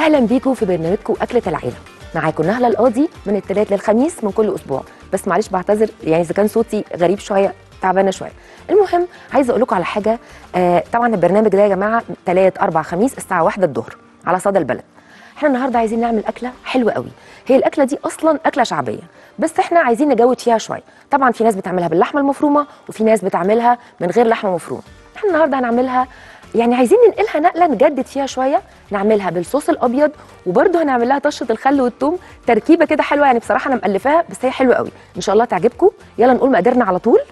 اهلا بيكم في برنامجكم اكله العيله معاكم نهله القاضي من الثلاث للخميس من كل اسبوع بس معلش بعتذر يعني اذا كان صوتي غريب شويه تعبانه شويه المهم عايزه اقول لكم على حاجه آه طبعا البرنامج ده يا جماعه ثلاث اربع خميس الساعه واحدة الظهر على صدى البلد احنا النهارده عايزين نعمل اكله حلوه قوي هي الاكله دي اصلا اكله شعبيه بس احنا عايزين نجود فيها شويه طبعا في ناس بتعملها باللحمه المفرومه وفي ناس بتعملها من غير لحمه مفرومه احنا النهارده هنعملها يعني عايزين ننقلها نقله نجدد فيها شويه نعملها بالصوص الابيض وبرده هنعمل لها طشه الخل والثوم تركيبه كده حلوه يعني بصراحه انا مألفاها بس هي حلوه قوي ان شاء الله تعجبكم يلا نقول مقاديرنا على طول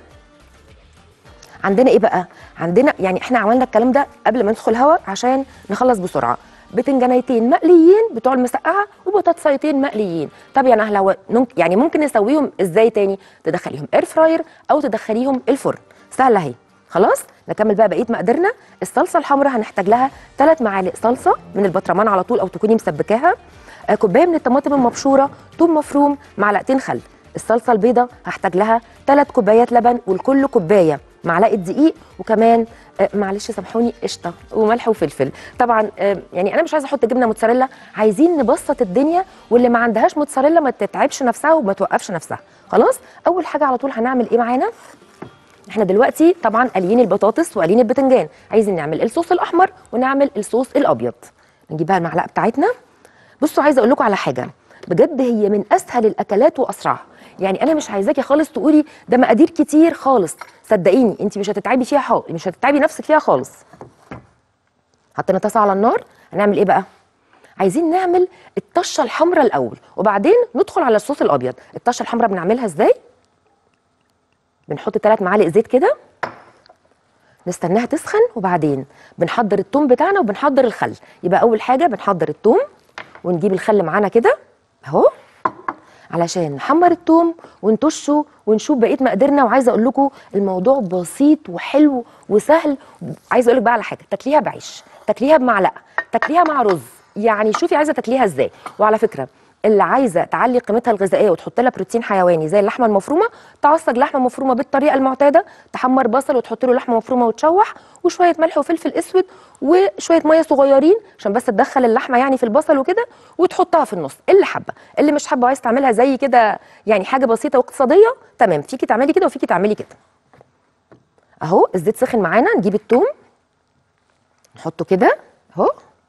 عندنا ايه بقى عندنا يعني احنا عملنا الكلام ده قبل ما ندخل هوا عشان نخلص بسرعه بتنجانيتين مقليين بتوع المسقعه وبطاطسيتين مقليين طب يا نهله هو نمك- يعني ممكن نسويهم ازاي تاني تدخليهم اير فراير او تدخليهم الفرن سهله اهي خلاص نكمل بقى بقيه مقاديرنا الصلصه الحمراء هنحتاج لها 3 معالق صلصه من البطرمان على طول او تكوني مسبكاها آه، كوبايه من الطماطم المبشوره ثوم مفروم معلقتين خل الصلصه البيضاء هحتاج لها 3 كوبايات لبن ولكل كوبايه معلقه دقيق وكمان آه، معلش سامحوني قشطه وملح وفلفل طبعا آه، يعني انا مش عايزه احط جبنه موتزاريلا عايزين نبسط الدنيا واللي ما عندهاش موتزاريلا ما تتعبش نفسها وما توقفش نفسها خلاص اول حاجه على طول هنعمل ايه معانا احنا دلوقتي طبعا قاليين البطاطس وقاليين البتنجان عايزين نعمل الصوص الاحمر ونعمل الصوص الابيض نجيب بقى المعلقه بتاعتنا بصوا عايزه اقول لكم على حاجه بجد هي من اسهل الاكلات واسرعها يعني انا مش عايزاكي خالص تقولي ده مقادير كتير خالص صدقيني انت مش هتتعبي فيها خالص مش هتتعبي نفسك فيها خالص حطينا طاسه على النار هنعمل ايه بقى عايزين نعمل الطشه الحمراء الاول وبعدين ندخل على الصوص الابيض الطشه الحمراء بنعملها ازاي بنحط ثلاث معالق زيت كده نستناها تسخن وبعدين بنحضر التوم بتاعنا وبنحضر الخل يبقى اول حاجه بنحضر التوم ونجيب الخل معانا كده اهو علشان نحمر التوم ونطشه ونشوف بقيه مقاديرنا وعايزه اقول لكم الموضوع بسيط وحلو وسهل عايزه اقول لك بقى على حاجه تاكليها بعيش تاكليها بمعلقه تاكليها مع رز يعني شوفي عايزه تاكليها ازاي وعلى فكره اللي عايزه تعلي قيمتها الغذائيه وتحط لها بروتين حيواني زي اللحمه المفرومه تعصج لحمه مفرومه بالطريقه المعتاده تحمر بصل وتحط له لحمه مفرومه وتشوح وشويه ملح وفلفل اسود وشويه ميه صغيرين عشان بس تدخل اللحمه يعني في البصل وكده وتحطها في النص اللي حابه اللي مش حابه عايز تعملها زي كده يعني حاجه بسيطه واقتصاديه تمام فيكي تعملي كده وفيكي تعملي كده اهو الزيت سخن معانا نجيب التوم نحطه كده اهو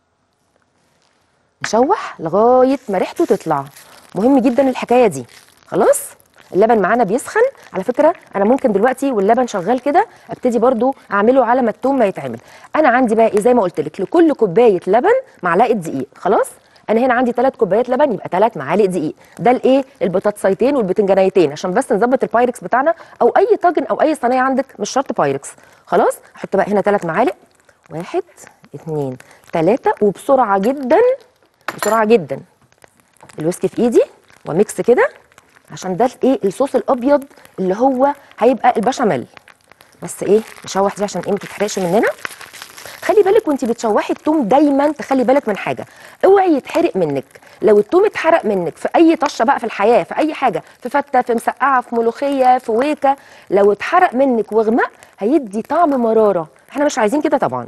نشوح لغايه ما ريحته تطلع مهم جدا الحكايه دي خلاص اللبن معانا بيسخن على فكره انا ممكن دلوقتي واللبن شغال كده ابتدي برضو اعمله على ما التوم ما يتعمل انا عندي بقى ايه زي ما قلت لك لكل كوبايه لبن معلقه دقيق خلاص انا هنا عندي ثلاث كوبايات لبن يبقى ثلاث معالق دقيق ده الايه البطاطسيتين والبتنجانيتين عشان بس نظبط البايركس بتاعنا او اي طاجن او اي صينيه عندك مش شرط بايركس خلاص احط بقى هنا ثلاث معالق واحد اتنين تلاته وبسرعه جدا بسرعه جدا الويسك في ايدي وميكس كده عشان ده ايه الصوص الابيض اللي هو هيبقى البشاميل بس ايه نشوح دي عشان ايه ما تتحرقش مننا خلي بالك وانت بتشوحي التوم دايما تخلي بالك من حاجه اوعي يتحرق منك لو التوم اتحرق منك في اي طشه بقى في الحياه في اي حاجه في فته في مسقعه في ملوخيه في ويكه لو اتحرق منك واغمق هيدي طعم مراره احنا مش عايزين كده طبعا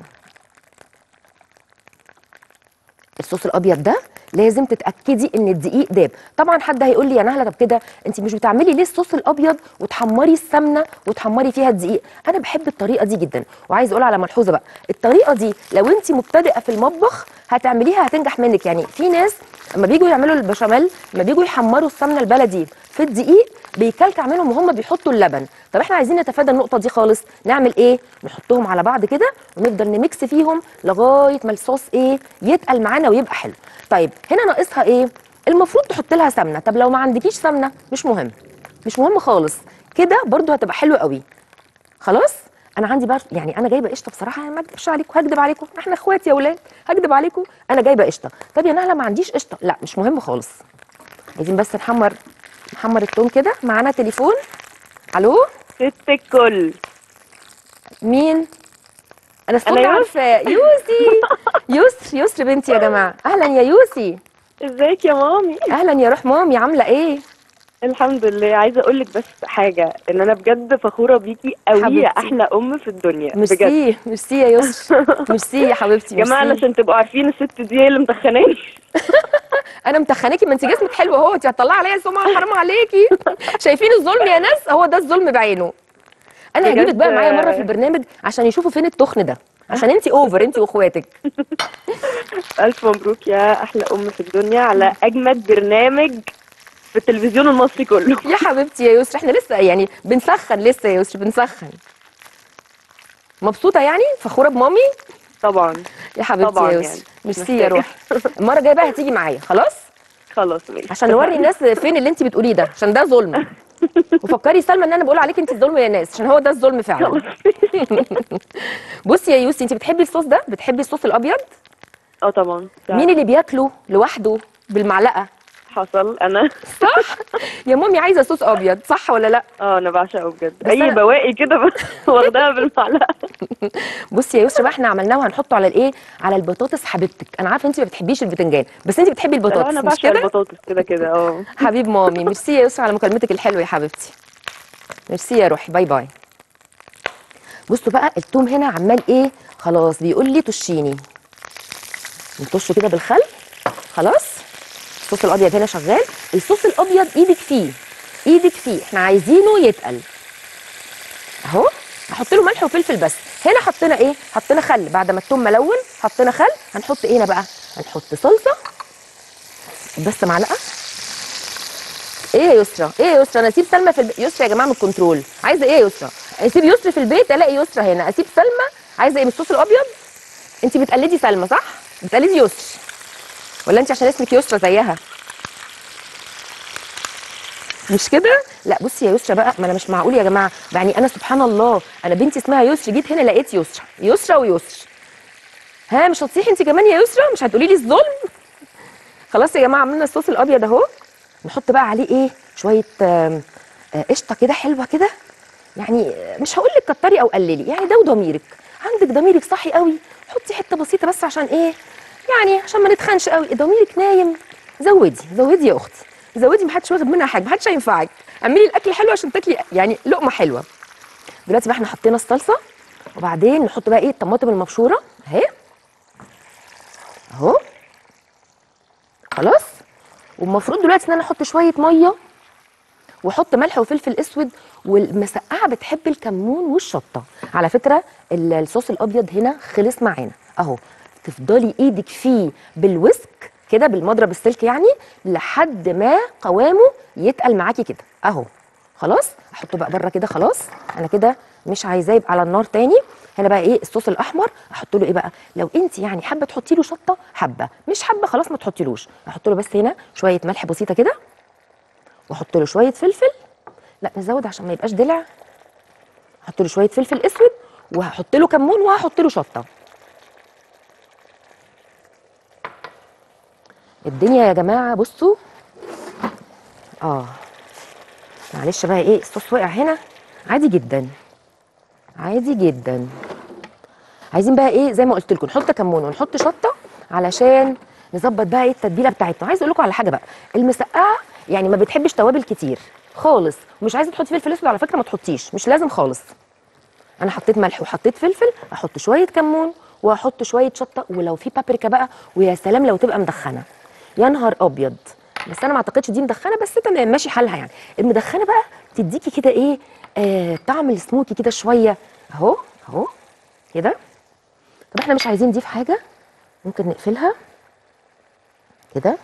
الصوص الابيض ده لازم تتاكدي ان الدقيق داب طبعا حد هيقول لي يا نهله طب كده انت مش بتعملي ليه الصوص الابيض وتحمري السمنه وتحمري فيها الدقيق انا بحب الطريقه دي جدا وعايز اقول على ملحوظه بقى الطريقه دي لو انت مبتدئه في المطبخ هتعمليها هتنجح منك يعني في ناس لما بيجوا يعملوا البشاميل لما بيجوا يحمروا السمنه البلدي في الدقيق بيكلكع منهم وهم بيحطوا اللبن طب احنا عايزين نتفادى النقطه دي خالص نعمل ايه نحطهم على بعض كده ونفضل نميكس فيهم لغايه ما الصوص ايه يتقل معانا ويبقى حلو طيب هنا ناقصها ايه المفروض تحط لها سمنه طب لو ما عندكيش سمنه مش مهم مش مهم خالص كده برضو هتبقى حلوه قوي خلاص انا عندي بقى يعني انا جايبه قشطه بصراحه ما اكدبش عليكم هكدب عليكم احنا اخوات يا اولاد هكدب عليكم انا جايبه قشطه طب يا نهله ما عنديش قشطه لا مش مهم خالص عايزين بس نحمر نحمر التوم كده معانا تليفون الو ست الكل مين انا صوتي أنا عارفه يوسي يسر يسر بنتي يا جماعه اهلا يا يوسي ازيك يا مامي اهلا يا روح مامي عامله ايه الحمد لله عايزه اقول لك بس حاجه ان انا بجد فخوره بيكي قوي حبيبتي. يا احلى ام في الدنيا بجد ميرسي ميرسي يا يسر ميرسي يا حبيبتي يا جماعه ميرسي. علشان تبقوا عارفين الست دي هي اللي متخناني انا متخناكي ما انت جسمك حلو اهو انت هتطلعي عليا سمعه حرام عليكي شايفين الظلم يا ناس هو ده الظلم بعينه انا بجد. هجيبك بقى معايا مره في البرنامج عشان يشوفوا فين التخن ده عشان انت اوفر انت واخواتك الف مبروك يا احلى ام في الدنيا على اجمد برنامج في التلفزيون المصري كله يا حبيبتي يا يسرا احنا لسه يعني بنسخن لسه يا يسرا بنسخن مبسوطه يعني فخوره بمامي طبعا يا حبيبتي طبعاً يا يعني. يسرا ميرسي يا محتاجة. روحي المره الجايه بقى هتيجي معايا خلاص خلاص ماشي عشان نوري الناس فين اللي انت بتقوليه ده عشان ده ظلم وفكري سلمى ان انا بقول عليك انت الظلم يا ناس عشان هو ده الظلم فعلا بصي يا يوسي انت بتحبي الصوص ده بتحبي الصوص الابيض اه طبعا مين اللي بياكله لوحده بالمعلقه حصل انا صح يا مامي عايزه صوص ابيض صح ولا لا اه انا بعشقه بجد بس اي أنا- بواقي كده بس واخداها بالمعلقه بصي يا يسرا بقى احنا عملناه وهنحطه على الايه على البطاطس حبيبتك انا عارفه انت ما بتحبيش البتنجان بس انت بتحبي لا البطاطس انا مش بعشق كده البطاطس كده كده اه حبيب مامي ميرسي يا يسرا على مكالمتك الحلوه يا حبيبتي ميرسي يا روحي باي باي بصوا بقى التوم هنا عمال ايه خلاص بيقول لي طشيني نطشه كده بالخل خلاص الصوص الابيض هنا شغال الصوص الابيض ايدك فيه ايدك فيه احنا عايزينه يتقل اهو هحط له ملح وفلفل بس هنا حطينا ايه حطينا خل بعد ما التوم ملون حطينا خل هنحط ايه هنا بقى هنحط صلصه بس معلقه ايه يا يسرا ايه يا يسرا انا اسيب سلمى في البيت يسرا يا جماعه من الكنترول عايزه ايه يا يسرا اسيب يسرا في البيت الاقي يسرا هنا اسيب سلمى عايزه ايه من الصوص الابيض انت بتقلدي سلمى صح بتقلدي يسرا ولا انت عشان اسمك يسرا زيها مش كده لا بصي يا يسرا بقى ما انا مش معقول يا جماعه يعني انا سبحان الله انا بنتي اسمها يسرا جيت هنا لقيت يسرا يسرا ويسرا ها مش هتصيحي انت كمان يا يسرا مش هتقولي لي الظلم خلاص يا جماعه عملنا الصوص الابيض اهو نحط بقى عليه ايه شويه آم، آه، قشطه كده حلوه كده يعني آه، مش هقول لك كتري او قللي يعني ده وضميرك عندك ضميرك صحي قوي حطي حته بسيطه بس عشان ايه يعني عشان ما نتخنش قوي ضميرك نايم زودي زودي يا اختي زودي محدش واخد منها حاجه محدش هينفعك اعملي الاكل حلو عشان تاكلي يعني لقمه حلوه دلوقتي بقى احنا حطينا الصلصه وبعدين نحط بقى ايه الطماطم المبشوره اهي اهو خلاص والمفروض دلوقتي ان انا احط شويه ميه واحط ملح وفلفل اسود والمسقعه بتحب الكمون والشطه على فكره ال- الصوص الابيض هنا خلص معانا اهو تفضلي ايدك فيه بالويسك كده بالمضرب السلك يعني لحد ما قوامه يتقل معاكي كده اهو خلاص احطه بقى بره كده خلاص انا كده مش عايزاه يبقى على النار تاني هنا بقى ايه الصوص الاحمر احط له ايه بقى لو انت يعني حابه تحطي له شطه حبه مش حابه خلاص ما تحطيلوش احط له بس هنا شويه ملح بسيطه كده واحط له شويه فلفل لا نزود عشان ما يبقاش دلع احط له شويه فلفل اسود وهحط له كمون وهحط له شطه الدنيا يا جماعه بصوا اه معلش بقى ايه الصوص وقع هنا عادي جدا عادي جدا عايزين بقى ايه زي ما قلت لكم نحط كمون ونحط شطه علشان نظبط بقى ايه التتبيله بتاعتنا عايز اقول لكم على حاجه بقى المسقعه يعني ما بتحبش توابل كتير خالص ومش عايزه تحطي فلفل اسود على فكره ما تحطيش مش لازم خالص انا حطيت ملح وحطيت فلفل احط شويه كمون واحط شويه شطه ولو في بابريكا بقى ويا سلام لو تبقى مدخنه يا نهار ابيض بس انا ما اعتقدش دي مدخنه بس تمام ماشي حالها يعني المدخنه بقى تديكي كده ايه آه طعم السموكي كده شويه اهو اهو كده طب احنا مش عايزين دي في حاجه ممكن نقفلها كده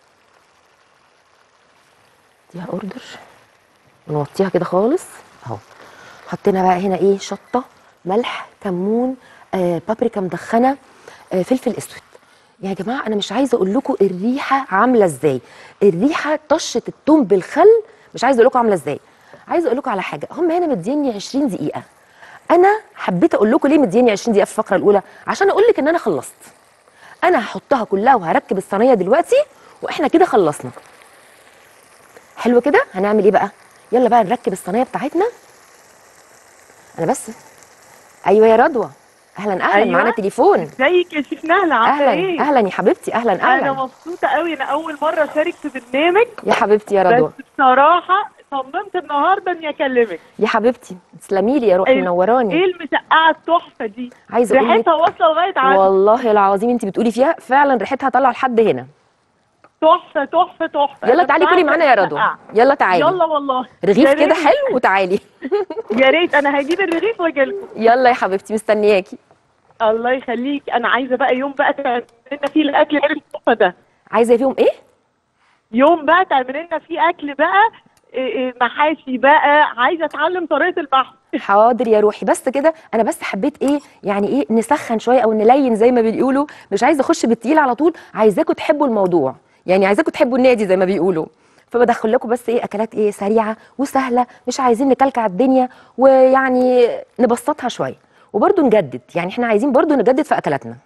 اديها اوردر ونوطيها كده خالص اهو حطينا بقى هنا ايه شطه ملح كمون آه بابريكا مدخنه آه فلفل اسود يا جماعه انا مش عايزه اقول لكم الريحه عامله ازاي الريحه طشه التوم بالخل مش عايزه اقول لكم عامله ازاي عايزه اقول لكم على حاجه هم هنا مديني 20 دقيقه انا حبيت اقول لكم ليه مديني 20 دقيقه في الفقره الاولى عشان اقول لك ان انا خلصت انا هحطها كلها وهركب الصينيه دلوقتي واحنا كده خلصنا حلو كده هنعمل ايه بقى يلا بقى نركب الصينيه بتاعتنا انا بس ايوه يا رضوى اهلا اهلا أيوة. معانا تليفون ازيك يا شيخ نهله عامله اهلا ايه؟ اهلا يا حبيبتي اهلا انا اهلا مبسوطه قوي انا اول مره اشارك في برنامج يا حبيبتي يا رضوى بس بصراحه صممت النهارده اني اكلمك يا حبيبتي تسلمي لي يا روحي أيوة. منوراني ايه المسقعه التحفه دي؟ عايزه اقول لك ريحتها واصله لغايه عندي والله العظيم انت بتقولي فيها فعلا ريحتها طالعه لحد هنا تحفه تحفه تحفه يلا أنا تعالي مش كلي عارفة معانا يا رضوى المسقعة. يلا تعالي يلا والله رغيف يا كده ريت. حلو وتعالي يا ريت انا هجيب الرغيف واجيلكم يلا يا حبيبتي مستنياكي الله يخليك انا عايزه بقى يوم بقى تعمل لنا فيه الاكل غير التحفه ده عايزه فيهم ايه يوم بقى تعمل لنا فيه اكل بقى إيه إيه محاشي بقى عايزه اتعلم طريقه البحث حاضر يا روحي بس كده انا بس حبيت ايه يعني ايه نسخن شويه او نلين زي ما بيقولوا مش عايزه اخش بالتقيل على طول عايزاكم تحبوا الموضوع يعني عايزاكم تحبوا النادي زي ما بيقولوا فبدخل لكم بس ايه اكلات ايه سريعه وسهله مش عايزين نكلكع الدنيا ويعني نبسطها شويه وبرده نجدد يعني احنا عايزين برده نجدد في اكلاتنا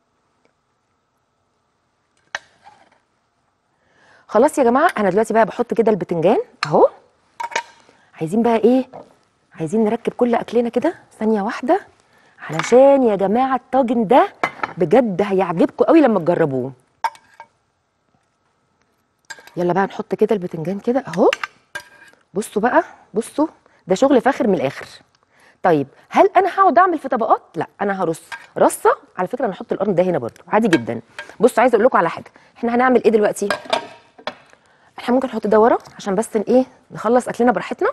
خلاص يا جماعه انا دلوقتي بقى بحط كده البتنجان اهو عايزين بقى ايه عايزين نركب كل اكلنا كده ثانيه واحده علشان يا جماعه الطاجن ده بجد هيعجبكم قوي لما تجربوه يلا بقى نحط كده البتنجان كده اهو بصوا بقى بصوا ده شغل فاخر من الاخر طيب هل انا هقعد اعمل في طبقات لا انا هرص رصه على فكره انا هحط القرن ده هنا برضو عادي جدا بصوا عايزه اقول لكم على حاجه احنا هنعمل ايه دلوقتي احنا ممكن نحط ده ورا عشان بس ن- ايه نخلص اكلنا براحتنا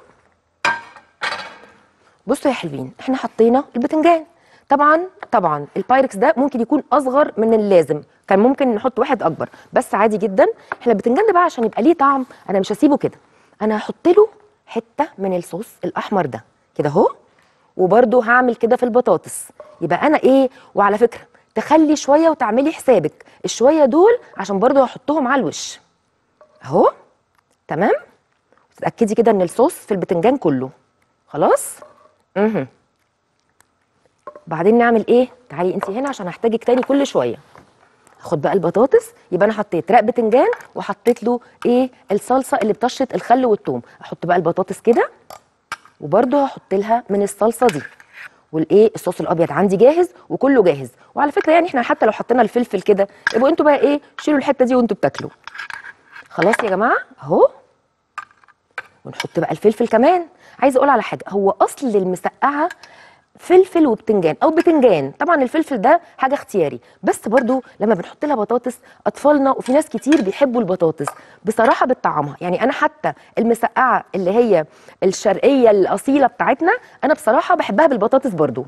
بصوا يا حلوين احنا حطينا البتنجان طبعا طبعا البايركس ده ممكن يكون اصغر من اللازم كان ممكن نحط واحد اكبر بس عادي جدا احنا البتنجان ده بقى عشان يبقى ليه طعم انا مش هسيبه كده انا هحط له حته من الصوص الاحمر ده كده اهو وبرده هعمل كده في البطاطس يبقى انا ايه وعلى فكره تخلي شويه وتعملي حسابك الشويه دول عشان برده هحطهم على الوش اهو تمام تتاكدي كده ان الصوص في البتنجان كله خلاص اها بعدين نعمل ايه تعالي انت هنا عشان هحتاجك تاني كل شويه اخد بقى البطاطس يبقى انا حطيت رق بتنجان وحطيت له ايه الصلصه اللي بطشه الخل والثوم احط بقى البطاطس كده وبرده هحط لها من الصلصه دي والايه الصوص الابيض عندي جاهز وكله جاهز وعلى فكره يعني احنا حتى لو حطينا الفلفل كده يبقوا انتوا بقى ايه شيلوا الحته دي وانتوا بتاكلوا خلاص يا جماعه اهو ونحط بقى الفلفل كمان عايزه اقول على حاجه هو اصل المسقعه فلفل وبتنجان او بتنجان طبعا الفلفل ده حاجه اختياري بس برضو لما بنحط لها بطاطس اطفالنا وفي ناس كتير بيحبوا البطاطس بصراحه بتطعمها يعني انا حتى المسقعه اللي هي الشرقيه الاصيله بتاعتنا انا بصراحه بحبها بالبطاطس برضو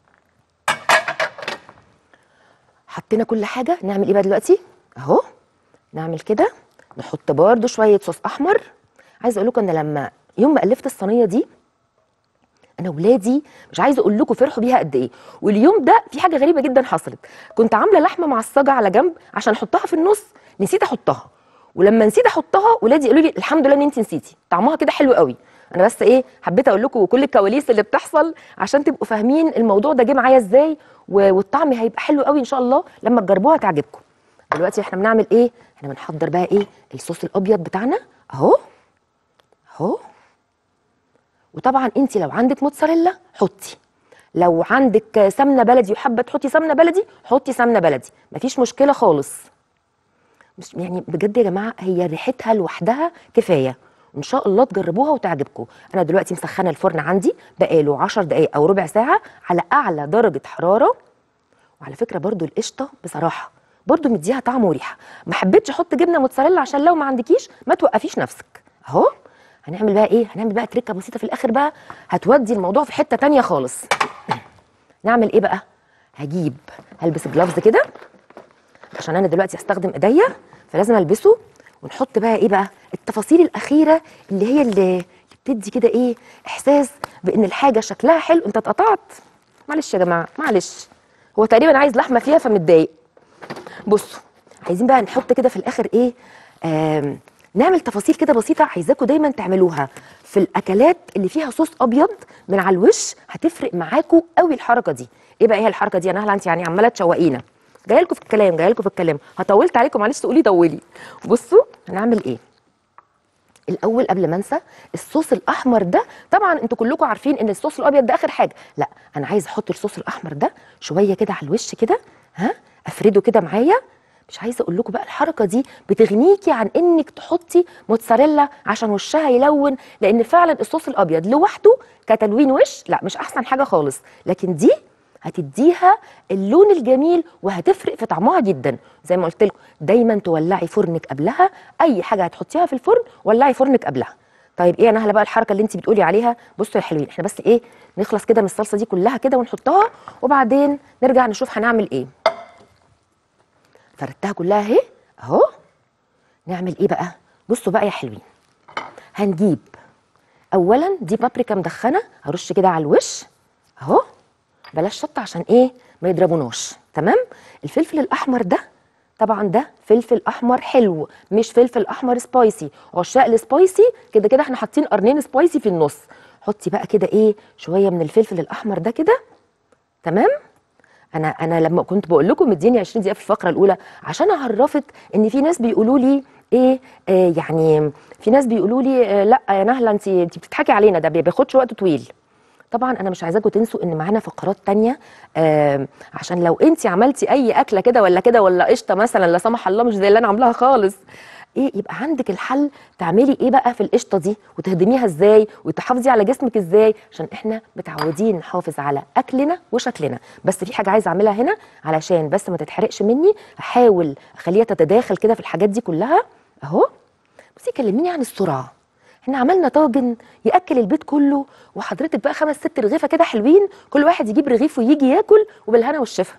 حطينا كل حاجه نعمل ايه بقى دلوقتي اهو نعمل كده نحط برضو شويه صوص احمر عايزه اقول لكم ان لما يوم ما الفت الصينيه دي انا ولادي مش عايزه اقول لكم فرحوا بيها قد ايه واليوم ده في حاجه غريبه جدا حصلت كنت عامله لحمه معصجه على جنب عشان احطها في النص نسيت احطها ولما نسيت احطها ولادي قالوا لي الحمد لله ان انت نسيتي طعمها كده حلو قوي انا بس ايه حبيت اقول لكم كل الكواليس اللي بتحصل عشان تبقوا فاهمين الموضوع ده جه معايا ازاي و- والطعم هيبقى حلو قوي ان شاء الله لما تجربوها تعجبكم دلوقتي احنا بنعمل ايه احنا بنحضر بقى ايه الصوص الابيض بتاعنا اهو اهو وطبعا انت لو عندك موتزاريلا حطي لو عندك سمنه بلدي وحابه تحطي سمنه بلدي حطي سمنه بلدي مفيش مشكله خالص مش يعني بجد يا جماعه هي ريحتها لوحدها كفايه ان شاء الله تجربوها وتعجبكم انا دلوقتي مسخنه الفرن عندي بقاله 10 دقائق او ربع ساعه على اعلى درجه حراره وعلى فكره برضو القشطه بصراحه برضو مديها طعم وريحه ما حبيتش احط جبنه موتزاريلا عشان لو ما عندكيش ما توقفيش نفسك اهو هنعمل بقى ايه هنعمل بقى تريكه بسيطه في الاخر بقى هتودي الموضوع في حته تانية خالص نعمل ايه بقى هجيب هلبس جلافز كده عشان انا دلوقتي هستخدم ايديا فلازم البسه ونحط بقى ايه بقى التفاصيل الاخيره اللي هي اللي اللي بتدي كده ايه احساس بان الحاجه شكلها حلو انت اتقطعت معلش يا جماعه معلش هو تقريبا عايز لحمه فيها فمتضايق بصوا عايزين بقى نحط كده في الاخر ايه آم نعمل تفاصيل كده بسيطه عايزاكم دايما تعملوها في الاكلات اللي فيها صوص ابيض من على الوش هتفرق معاكم قوي الحركه دي ايه بقى هي الحركه دي يا نهله انت يعني عماله تشوقينا جايه لكم في الكلام جايه لكم في الكلام هطولت عليكم معلش تقولي طولي بصوا هنعمل ايه الاول قبل ما انسى الصوص الاحمر ده طبعا انتوا كلكم عارفين ان الصوص الابيض ده اخر حاجه لا انا عايز احط الصوص الاحمر ده شويه كده على الوش كده ها افرده كده معايا مش عايزه اقول لكم بقى الحركه دي بتغنيكي عن انك تحطي موتزاريلا عشان وشها يلون لان فعلا الصوص الابيض لوحده كتلوين وش لا مش احسن حاجه خالص لكن دي هتديها اللون الجميل وهتفرق في طعمها جدا زي ما قلت لكم دايما تولعي فرنك قبلها اي حاجه هتحطيها في الفرن ولعي فرنك قبلها طيب ايه يا نهله بقى الحركه اللي انت بتقولي عليها بصوا يا حلوين احنا بس ايه نخلص كده من الصلصه دي كلها كده ونحطها وبعدين نرجع نشوف هنعمل ايه فردتها كلها اهي اهو نعمل ايه بقى بصوا بقى يا حلوين هنجيب اولا دي بابريكا مدخنه هرش كده على الوش اهو بلاش شطه عشان ايه ما يضربوناش تمام الفلفل الاحمر ده طبعا ده فلفل احمر حلو مش فلفل احمر سبايسي عشاق السبايسي كده كده احنا حاطين قرنين سبايسي في النص حطي بقى كده ايه شويه من الفلفل الاحمر ده كده تمام انا انا لما كنت بقول لكم اديني 20 دقيقه في الفقره الاولى عشان اعرفك ان في ناس بيقولوا لي ايه آه يعني في ناس بيقولوا لي آه لا يا نهله انت انت بتضحكي علينا ده ما بياخدش وقت طويل طبعا انا مش عايزاكم تنسوا ان معانا فقرات تانية آه عشان لو انت عملتي اي اكله كده ولا كده ولا قشطه مثلا لا سمح الله مش زي اللي انا عاملاها خالص ايه يبقى عندك الحل تعملي ايه بقى في القشطه دي وتهضميها ازاي وتحافظي على جسمك ازاي عشان احنا متعودين نحافظ على اكلنا وشكلنا بس في حاجه عايزه اعملها هنا علشان بس ما تتحرقش مني هحاول اخليها تتداخل كده في الحاجات دي كلها اهو بصي كلميني عن السرعه احنا عملنا طاجن ياكل البيت كله وحضرتك بقى خمس ست رغيفه كده حلوين كل واحد يجيب رغيف ويجي ياكل وبالهنا والشفا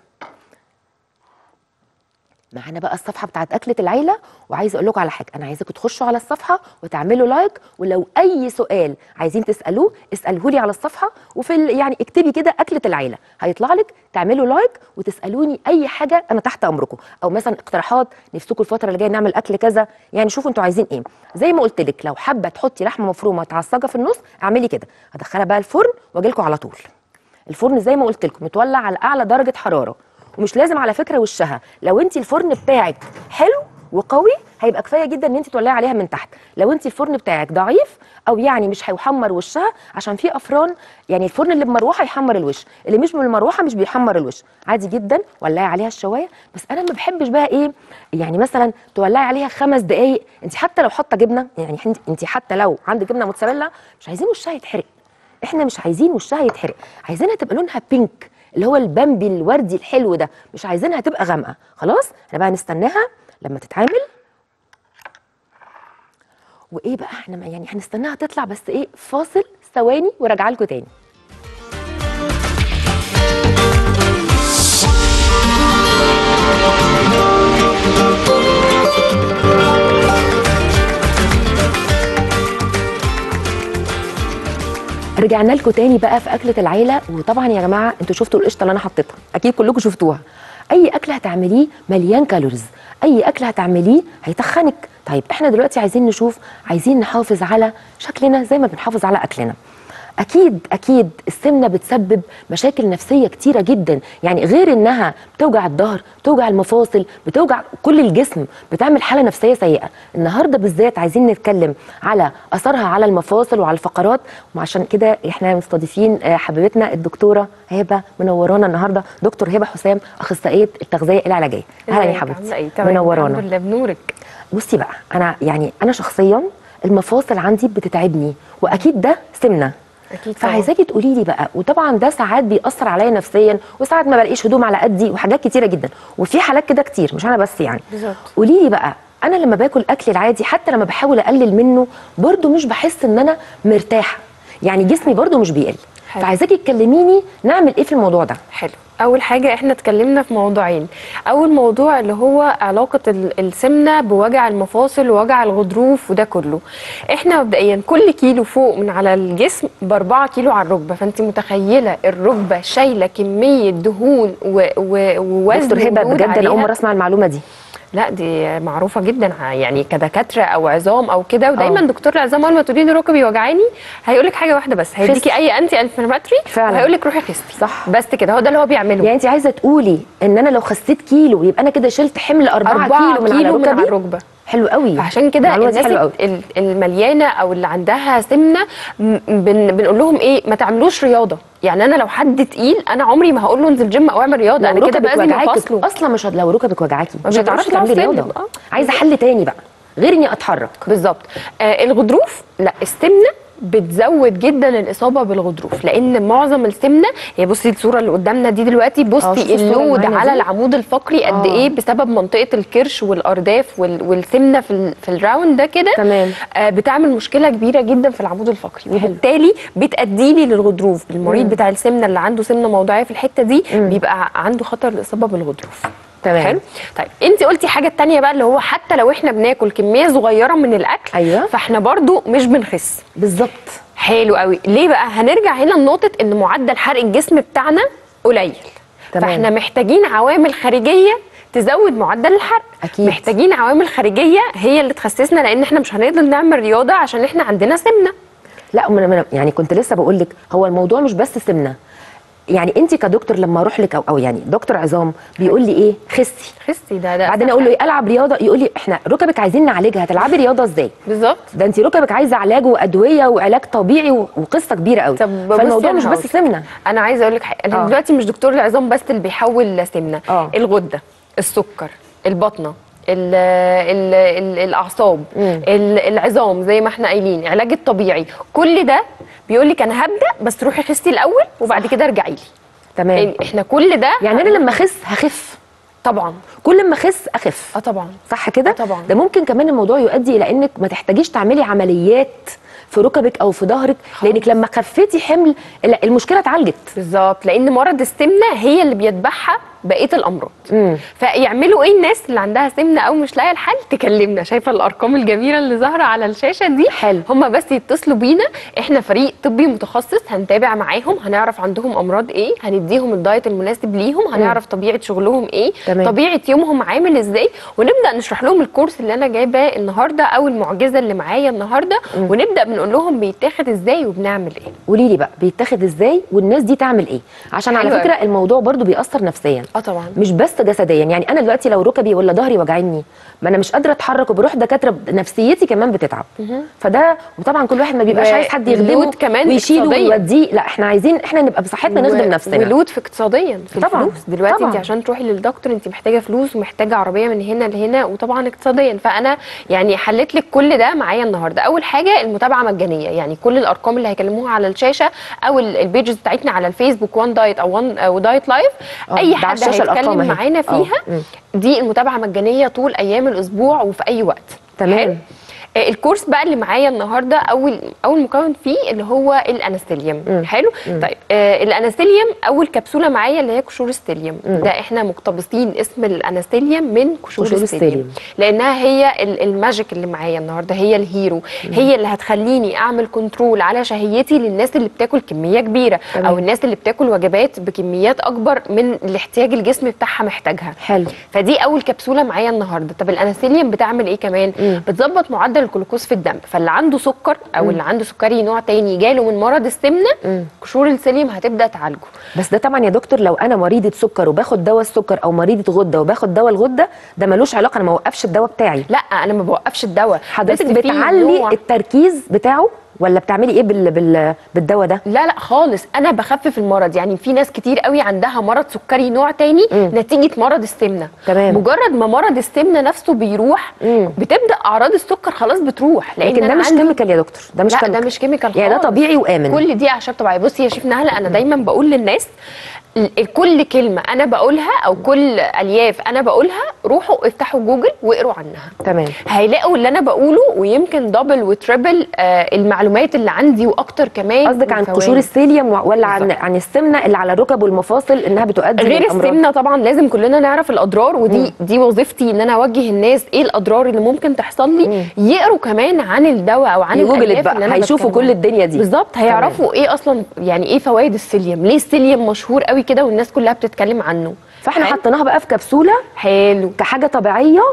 معانا بقى الصفحه بتاعت اكله العيله وعايزه اقول لكم على حاجه انا عايزاكم تخشوا على الصفحه وتعملوا لايك ولو اي سؤال عايزين تسالوه اسالوه لي على الصفحه وفي ال- يعني اكتبي كده اكله العيله هيطلع لك تعملوا لايك وتسالوني اي حاجه انا تحت امركم او مثلا اقتراحات نفسكم الفتره اللي جايه نعمل اكل كذا يعني شوفوا انتوا عايزين ايه زي ما قلت لك لو حابه تحطي لحمه مفرومه تعصجه في النص اعملي كده هدخلها بقى الفرن واجي لكم على طول الفرن زي ما قلت لكم متولع على اعلى درجه حراره ومش لازم على فكره وشها لو انت الفرن بتاعك حلو وقوي هيبقى كفايه جدا ان انت تولعي عليها من تحت لو انت الفرن بتاعك ضعيف او يعني مش هيحمر وشها عشان في افران يعني الفرن اللي بمروحه يحمر الوش اللي مش من المروحه مش بيحمر الوش عادي جدا ولعي عليها الشوايه بس انا ما بحبش بقى ايه يعني مثلا تولعي عليها خمس دقائق انت حتى لو حاطه جبنه يعني انت حتى لو عندك جبنه موتزاريلا مش عايزين وشها يتحرق احنا مش عايزين وشها يتحرق عايزينها تبقى لونها بينك اللي هو البامبي الوردي الحلو ده مش عايزينها تبقى غامقه خلاص احنا بقى نستناها لما تتعمل وايه بقى احنا ما- يعني هنستناها تطلع بس ايه فاصل ثواني وراجعه لكم تاني رجعنا لكم تاني بقى في اكله العيله وطبعا يا جماعه انتوا شفتوا القشطه اللي انا حطيتها اكيد كلكم شفتوها اي اكل هتعمليه مليان كالوريز اي اكل هتعمليه هيتخنك طيب احنا دلوقتي عايزين نشوف عايزين نحافظ على شكلنا زي ما بنحافظ على اكلنا اكيد اكيد السمنه بتسبب مشاكل نفسيه كتيره جدا يعني غير انها بتوجع الظهر بتوجع المفاصل بتوجع كل الجسم بتعمل حاله نفسيه سيئه النهارده بالذات عايزين نتكلم على اثرها على المفاصل وعلى الفقرات وعشان كده احنا مستضيفين آه، حبيبتنا الدكتوره هبه منورانا النهارده دكتور هبه حسام اخصائيه التغذيه العلاجيه اهلا يا ازيك؟ عاملة حبيبتي ايه؟ تمام منورانا الحمد لله بنورك بصي بقى انا يعني انا شخصيا المفاصل عندي بتتعبني واكيد ده سمنه اكيد طبعا. فعايزاكي تقولي لي بقى وطبعا ده ساعات بيأثر عليا نفسيا وساعات ما بلاقيش هدوم على قدي وحاجات كتيره جدا وفي حالات كده كتير مش انا بس يعني بالظبط. قولي لي بقى انا لما باكل اكل العادي حتى لما بحاول اقلل منه برضو مش بحس ان انا مرتاحه يعني جسمي برضو مش بيقل حلو. فعايزاكي تكلميني نعمل ايه في الموضوع ده حلو اول حاجه احنا اتكلمنا في موضوعين اول موضوع اللي هو علاقه ال- السمنه بوجع المفاصل ووجع الغضروف وده كله احنا مبدئيا كل كيلو فوق من على الجسم ب 4 كيلو على الركبه فانت متخيله الركبه شايله كميه دهون و- و- ووزن دكتور هبه وجهود بجد انا اول عليها. مره اسمع المعلومه دي لا دي معروفه جدا ع- يعني كدكاتره او عظام او كده ودايما آه. دكتور العظام اول ما تقولي له ركبي وجعاني هيقول لك حاجه واحده بس هيديكي اي انتي انفلاماتري فعلا. وهيقول لك روحي خسي صح. بس كده هو ده اللي هو بيعمله يعني انت عايزه تقولي ان انا لو خسيت كيلو يبقى انا كده شلت حمل 4 4 كيلو من على كيلو من على ركبي الركبه حلو قوي فعشان كده المعلومة دي الناس حلوة قوي. ال- المليانه او اللي عندها سمنه م- بن بنقول لهم ايه ما تعملوش رياضه يعني انا لو حد تقيل انا عمري ما هقول له انزل جيم او اعمل رياضه لو انا كده ركبك باذي وجعاكي مفاصله اصلا مش هت- لو ركبك وجعاكي ما مش هتعرفي بيقدرش تعملي يلعب رياضه سلم. آه. عايزه حل تاني بقى غير اني اتحرك بالظبط آه الغضروف لا السمنه بتزود جدا الاصابه بالغضروف لان معظم السمنه هي بصي الصوره اللي قدامنا دي دلوقتي آه، بصي شوفي الصورة اللي اللود معانا على دي. العمود الفقري قد آه. ايه بسبب منطقه الكرش والارداف وال- والسمنه في ال- في الراوند ده كده تمام. آه بتعمل مشكله كبيره جدا في العمود الفقري وبالتالي بتادي لي للغضروف المريض بتاع السمنه اللي عنده سمنه موضعيه في الحته دي بيبقى عنده خطر الاصابه بالغضروف تمام. حلو طيب انت قلتي حاجه تانية بقى اللي هو حتى لو احنا بناكل كميه صغيره من الاكل أيوة. فاحنا برضو مش بنخس بالظبط حلو قوي ليه بقى هنرجع هنا لنقطه ان معدل حرق الجسم بتاعنا قليل تمام. فاحنا محتاجين عوامل خارجيه تزود معدل الحرق أكيد. محتاجين عوامل خارجيه هي اللي تخسسنا لان احنا مش هنقدر نعمل رياضه عشان احنا عندنا سمنه لا ما انا يعني كنت لسه بقول لك هو الموضوع مش بس سمنه يعني انت كدكتور لما اروح لك او, أو يعني دكتور عظام بيقول لي ايه خسي خسي ده ده بعدين اقول له ايه العب رياضه يقول لي احنا ركبك عايزين نعالجها هتلعبي رياضه ازاي بالظبط ده انت ركبك عايزه علاج وادويه وعلاج طبيعي و- وقصه كبيره قوي طب بصي فالموضوع أنا مش بس هقولك. سمنه انا عايزه اقول لك حاجه انا آه. دلوقتي مش دكتور العظام بس اللي بيحول سمنه آه. الغده السكر البطنه ال ال ال الاعصاب ال- العظام زي ما احنا قايلين العلاج الطبيعي كل ده بيقول لك انا هبدا بس روحي خسي الاول وبعد كده ارجعي لي تمام يعني احنا كل ده يعني انا لما اخس هخف طبعا كل ما اخس اخف اه طبعا صح كده آه طبعا. ده ممكن كمان الموضوع يؤدي الى انك ما تحتاجيش تعملي عمليات في ركبك او في ظهرك لانك لما خفيتي حمل لا، المشكله اتعالجت بالظبط لان مرض السمنه هي اللي بيتبعها بقيه الامراض مم. فيعملوا ايه الناس اللي عندها سمنه او مش لاقيه الحل تكلمنا شايفه الارقام الجميله اللي ظاهره على الشاشه دي حلو. هم بس يتصلوا بينا احنا فريق طبي متخصص هنتابع معاهم هنعرف عندهم امراض ايه هنديهم الدايت المناسب ليهم هنعرف طبيعه شغلهم ايه تمام. طبيعه يومهم عامل ازاي ونبدا نشرح لهم الكورس اللي انا جايباه النهارده او المعجزه اللي معايا النهارده ونبدا بنقول لهم بيتاخد ازاي وبنعمل ايه قولي لي بقى بيتاخد ازاي والناس دي تعمل ايه عشان على حلو فكره أوي. الموضوع برضو بيأثر نفسيا اه طبعا مش بس جسديا يعني انا دلوقتي لو ركبي ولا ظهري وجعاني ما انا مش قادره اتحرك وبروح دكاتره نفسيتي كمان بتتعب فده وطبعا كل واحد ما بيبقاش و- عايز حد يخدمه ولود كمان ويشيله اقتصاديا. ويوديه لا احنا عايزين احنا نبقى بصحتنا نخدم نفسنا ولود في اقتصاديا في طبعاً، الفلوس دلوقتي طبعاً. انت عشان تروحي للدكتور انت محتاجه فلوس ومحتاجه عربيه من هنا لهنا وطبعا اقتصاديا فانا يعني حليت لك كل ده معايا النهارده اول حاجه المتابعه مجانيه يعني كل الارقام اللي هيكلموها على الشاشه او ال- البيجز بتاعتنا على الفيسبوك وان دايت او وان او دايت لايف آه، اي ده على حد الشاشة الأرقام هيتكلم أهي. معانا آه، فيها مم. دي المتابعه مجانيه طول ايام الاسبوع وفي اي وقت تمام. حلو؟ آه، الكورس بقى اللي معايا النهارده اول اول مكون فيه اللي هو الانستيليوم مم. حلو طيب آه الانستيليوم اول كبسوله معايا اللي هي قشور ستيليوم ده احنا مقتبسين اسم الانستيليوم من قشور قشور ستيليوم ستيليوم. لانها هي ال- الماجيك اللي معايا النهارده هي الهيرو هي اللي هتخليني اعمل كنترول على شهيتي للناس اللي بتاكل كميه كبيره تمام. او الناس اللي بتاكل وجبات بكميات اكبر من الاحتياج الجسم بتاعها محتاجها حلو فدي اول كبسوله معايا النهارده طب الانسولين بتعمل ايه كمان مم. بتظبط معدل الجلوكوز في الدم فاللي عنده سكر او اللي عنده سكري نوع تاني جاله من مرض السمنه مم. قشور السيليوم هتبدا تعالجه بس ده طبعا يا دكتور لو انا مريضه سكر وباخد دواء السكر او مريضه غده وباخد دواء الغده ده ملوش علاقه انا ما اوقفش الدواء بتاعي لا انا ما بوقفش الدواء حضرتك بس في بتعلي نوع- التركيز بتاعه ولا بتعملي ايه بال... بال... بالدواء ده لا لا خالص انا بخفف المرض يعني في ناس كتير قوي عندها مرض سكري نوع تاني مم. نتيجه مرض السمنه تمام. مجرد ما مرض السمنه نفسه بيروح مم. بتبدا اعراض السكر خلاص بتروح لان لكن ده أنا مش عندي- كيميكال يا دكتور ده مش لا كيميكال ده مش كيميكال يعني ده خالص. طبيعي وامن كل دي اعشاب طبيعيه بصي يا شيف نهله انا دايما بقول للناس ال- كل كلمه انا بقولها او كل الياف انا بقولها روحوا افتحوا جوجل واقروا عنها تمام هيلاقوا اللي انا بقوله ويمكن دبل وتريبل آه المعلومات اللي عندي واكتر كمان قصدك عن والفوائد. قشور السيليوم و- ولا عن بالظبط. عن السمنه اللي على الركب والمفاصل انها بتؤدي غير للأمراض؟ السمنه طبعا لازم كلنا نعرف الاضرار ودي دي وظيفتي ان انا اوجه الناس ايه الاضرار اللي ممكن تحصل لي يقروا كمان عن الدواء او عن يجوجلت الالياف اللي بقى انا هيشوفوا بتكلم كل عنها. الدنيا دي بالظبط هيعرفوا ايه اصلا يعني ايه فوائد السيليوم ليه السيليوم مشهور قوي كده والناس كلها بتتكلم عنه فاحنا حلو. حطيناها بقى في كبسوله حلو كحاجه طبيعيه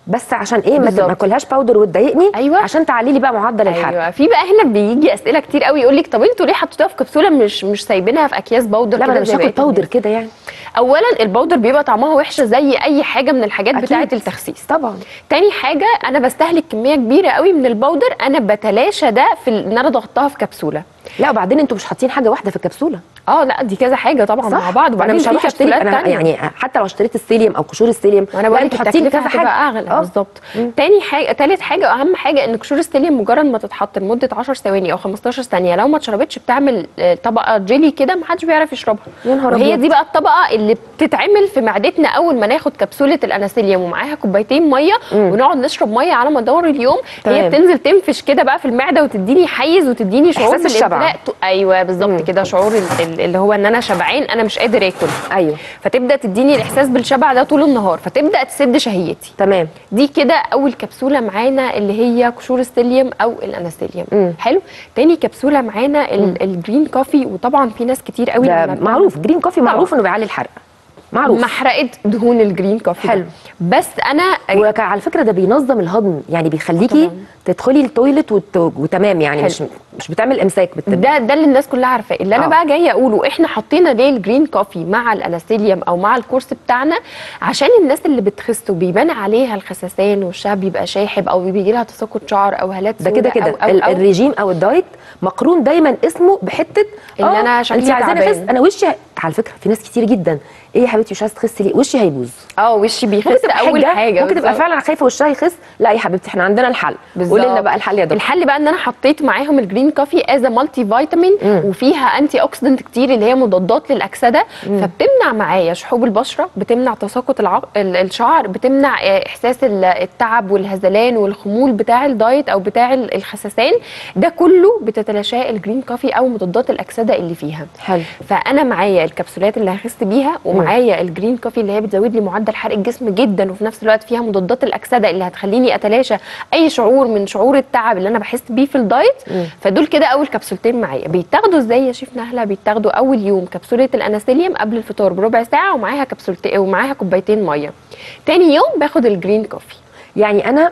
بس عشان ايه ما بالظبط. ما اكلهاش باودر وتضايقني أيوة. عشان تعلي لي بقى معدل الحرق ايوه في بقى هنا بيجي اسئله كتير قوي يقول لك طب انتوا ليه حطيتوها في كبسوله مش مش سايبينها في اكياس باودر لا ما كده انا مش زي هاكل بقية باودر الناس؟ كده يعني اولا الباودر بيبقى طعمها وحشه زي اي حاجه من الحاجات أكيد. بتاعه التخسيس طبعا تاني حاجه انا بستهلك كميه كبيره قوي من الباودر انا بتلاشى ده في ال- ان انا ضغطتها في كبسوله لا وبعدين انتوا مش حاطين حاجه واحده في الكبسوله اه لا دي كذا حاجه طبعا مع بعض انا وبعدين مش في هروح اشتري كبسولات انا تانية. يعني حتى لو اشتريت السيليوم او قشور السيليوم وانا لا، بقول لك انتوا حاطين التكلفه كذا هتبقى حاجه اغلى اه بالظبط تاني حاجه تالت حاجه واهم حاجه ان قشور السيليوم مجرد ما تتحط لمده 10 ثواني او 15 ثانيه لو ما اتشربتش بتعمل آه، طبقه جيلي كده محدش بيعرف يشربها يا نهار وهي أبيض. دي بقى الطبقه اللي بتتعمل في معدتنا اول ما ناخد كبسوله الاناسيليوم ومعاها كوبايتين ميه ونقعد نشرب ميه على مدار اليوم هي تمام. بتنزل تنفش كده بقى في المعده وتديني حيز وتديني شعور إحساس الشبع. بالامتلاء. ايوه بالظبط كده شعور ال- ال- اللي هو ان انا شبعان انا مش قادر اكل ايوه فتبدا تديني الاحساس بالشبع ده طول النهار فتبدا تسد شهيتي تمام دي كده اول كبسوله معانا اللي هي قشور السيليوم او الاناسيليوم مم. حلو تاني كبسوله معانا ال- الجرين كوفي وطبعا في ناس كتير قوي ده لما بتعمل- معروف جرين كوفي معروف انه بيعلي الحرق معروف محرقه دهون الجرين كوفي حلو. ده. بس انا وعلى فكره ده بينظم الهضم يعني بيخليكي طبعاً. تدخلي التويلت وت... وتمام يعني حلو. مش مش بتعمل امساك بت... ده ده اللي الناس كلها عارفاه اللي انا آه. بقى جايه اقوله احنا حطينا ليه الجرين كوفي مع الاناسيليوم او مع الكورس بتاعنا عشان الناس اللي بتخس وبيبان عليها الخسسان والشعب بيبقى شاحب او بيجي لها تساقط شعر او هالات ده كده سوداء كده أو أو ال- أو الرجيم او الدايت مقرون دايما اسمه بحته إن أنا شكلي انت عايزاني تعبان. اخس انا وشي على فكره في ناس كتير جدا ايه يا حبيبتي مش عايزه تخسي ليه وشي هيبوظ اه وشي ممكن بيخس تبقى اول حاجه ممكن تبقى بالظبط. فعلا خايفه وشها يخس لا يا حبيبتي احنا عندنا الحل بالظبط. قولي لنا بقى الحل يا دكتور الحل بقى ان انا حطيت معاهم الجرين كوفي از مالتي فيتامين مم. وفيها انتي اوكسيدنت كتير اللي هي مضادات للاكسده فبتمنع معايا شحوب البشره بتمنع تساقط العق... ال- الشعر بتمنع آه، احساس ال- التعب والهزلان والخمول بتاع الدايت او بتاع ال- الخسسان ده كله بتتلاشاه الجرين كوفي او مضادات الاكسده اللي فيها حلو فانا معايا الكبسولات اللي هخس بيها ومعايا الجرين كوفي اللي هي بتزود لي معدل حرق الجسم جدا وفي نفس الوقت فيها مضادات الاكسده اللي هتخليني اتلاشى اي شعور من شعور التعب اللي انا بحس بيه في الدايت فدول كده اول كبسولتين معايا بيتاخدوا ازاي يا شيف نهله بيتاخدوا اول يوم كبسوله الاناسيليوم قبل الفطار بربع ساعه ومعاها كبسولتين ومعاها كوبايتين ميه تاني يوم باخد الجرين كوفي يعني انا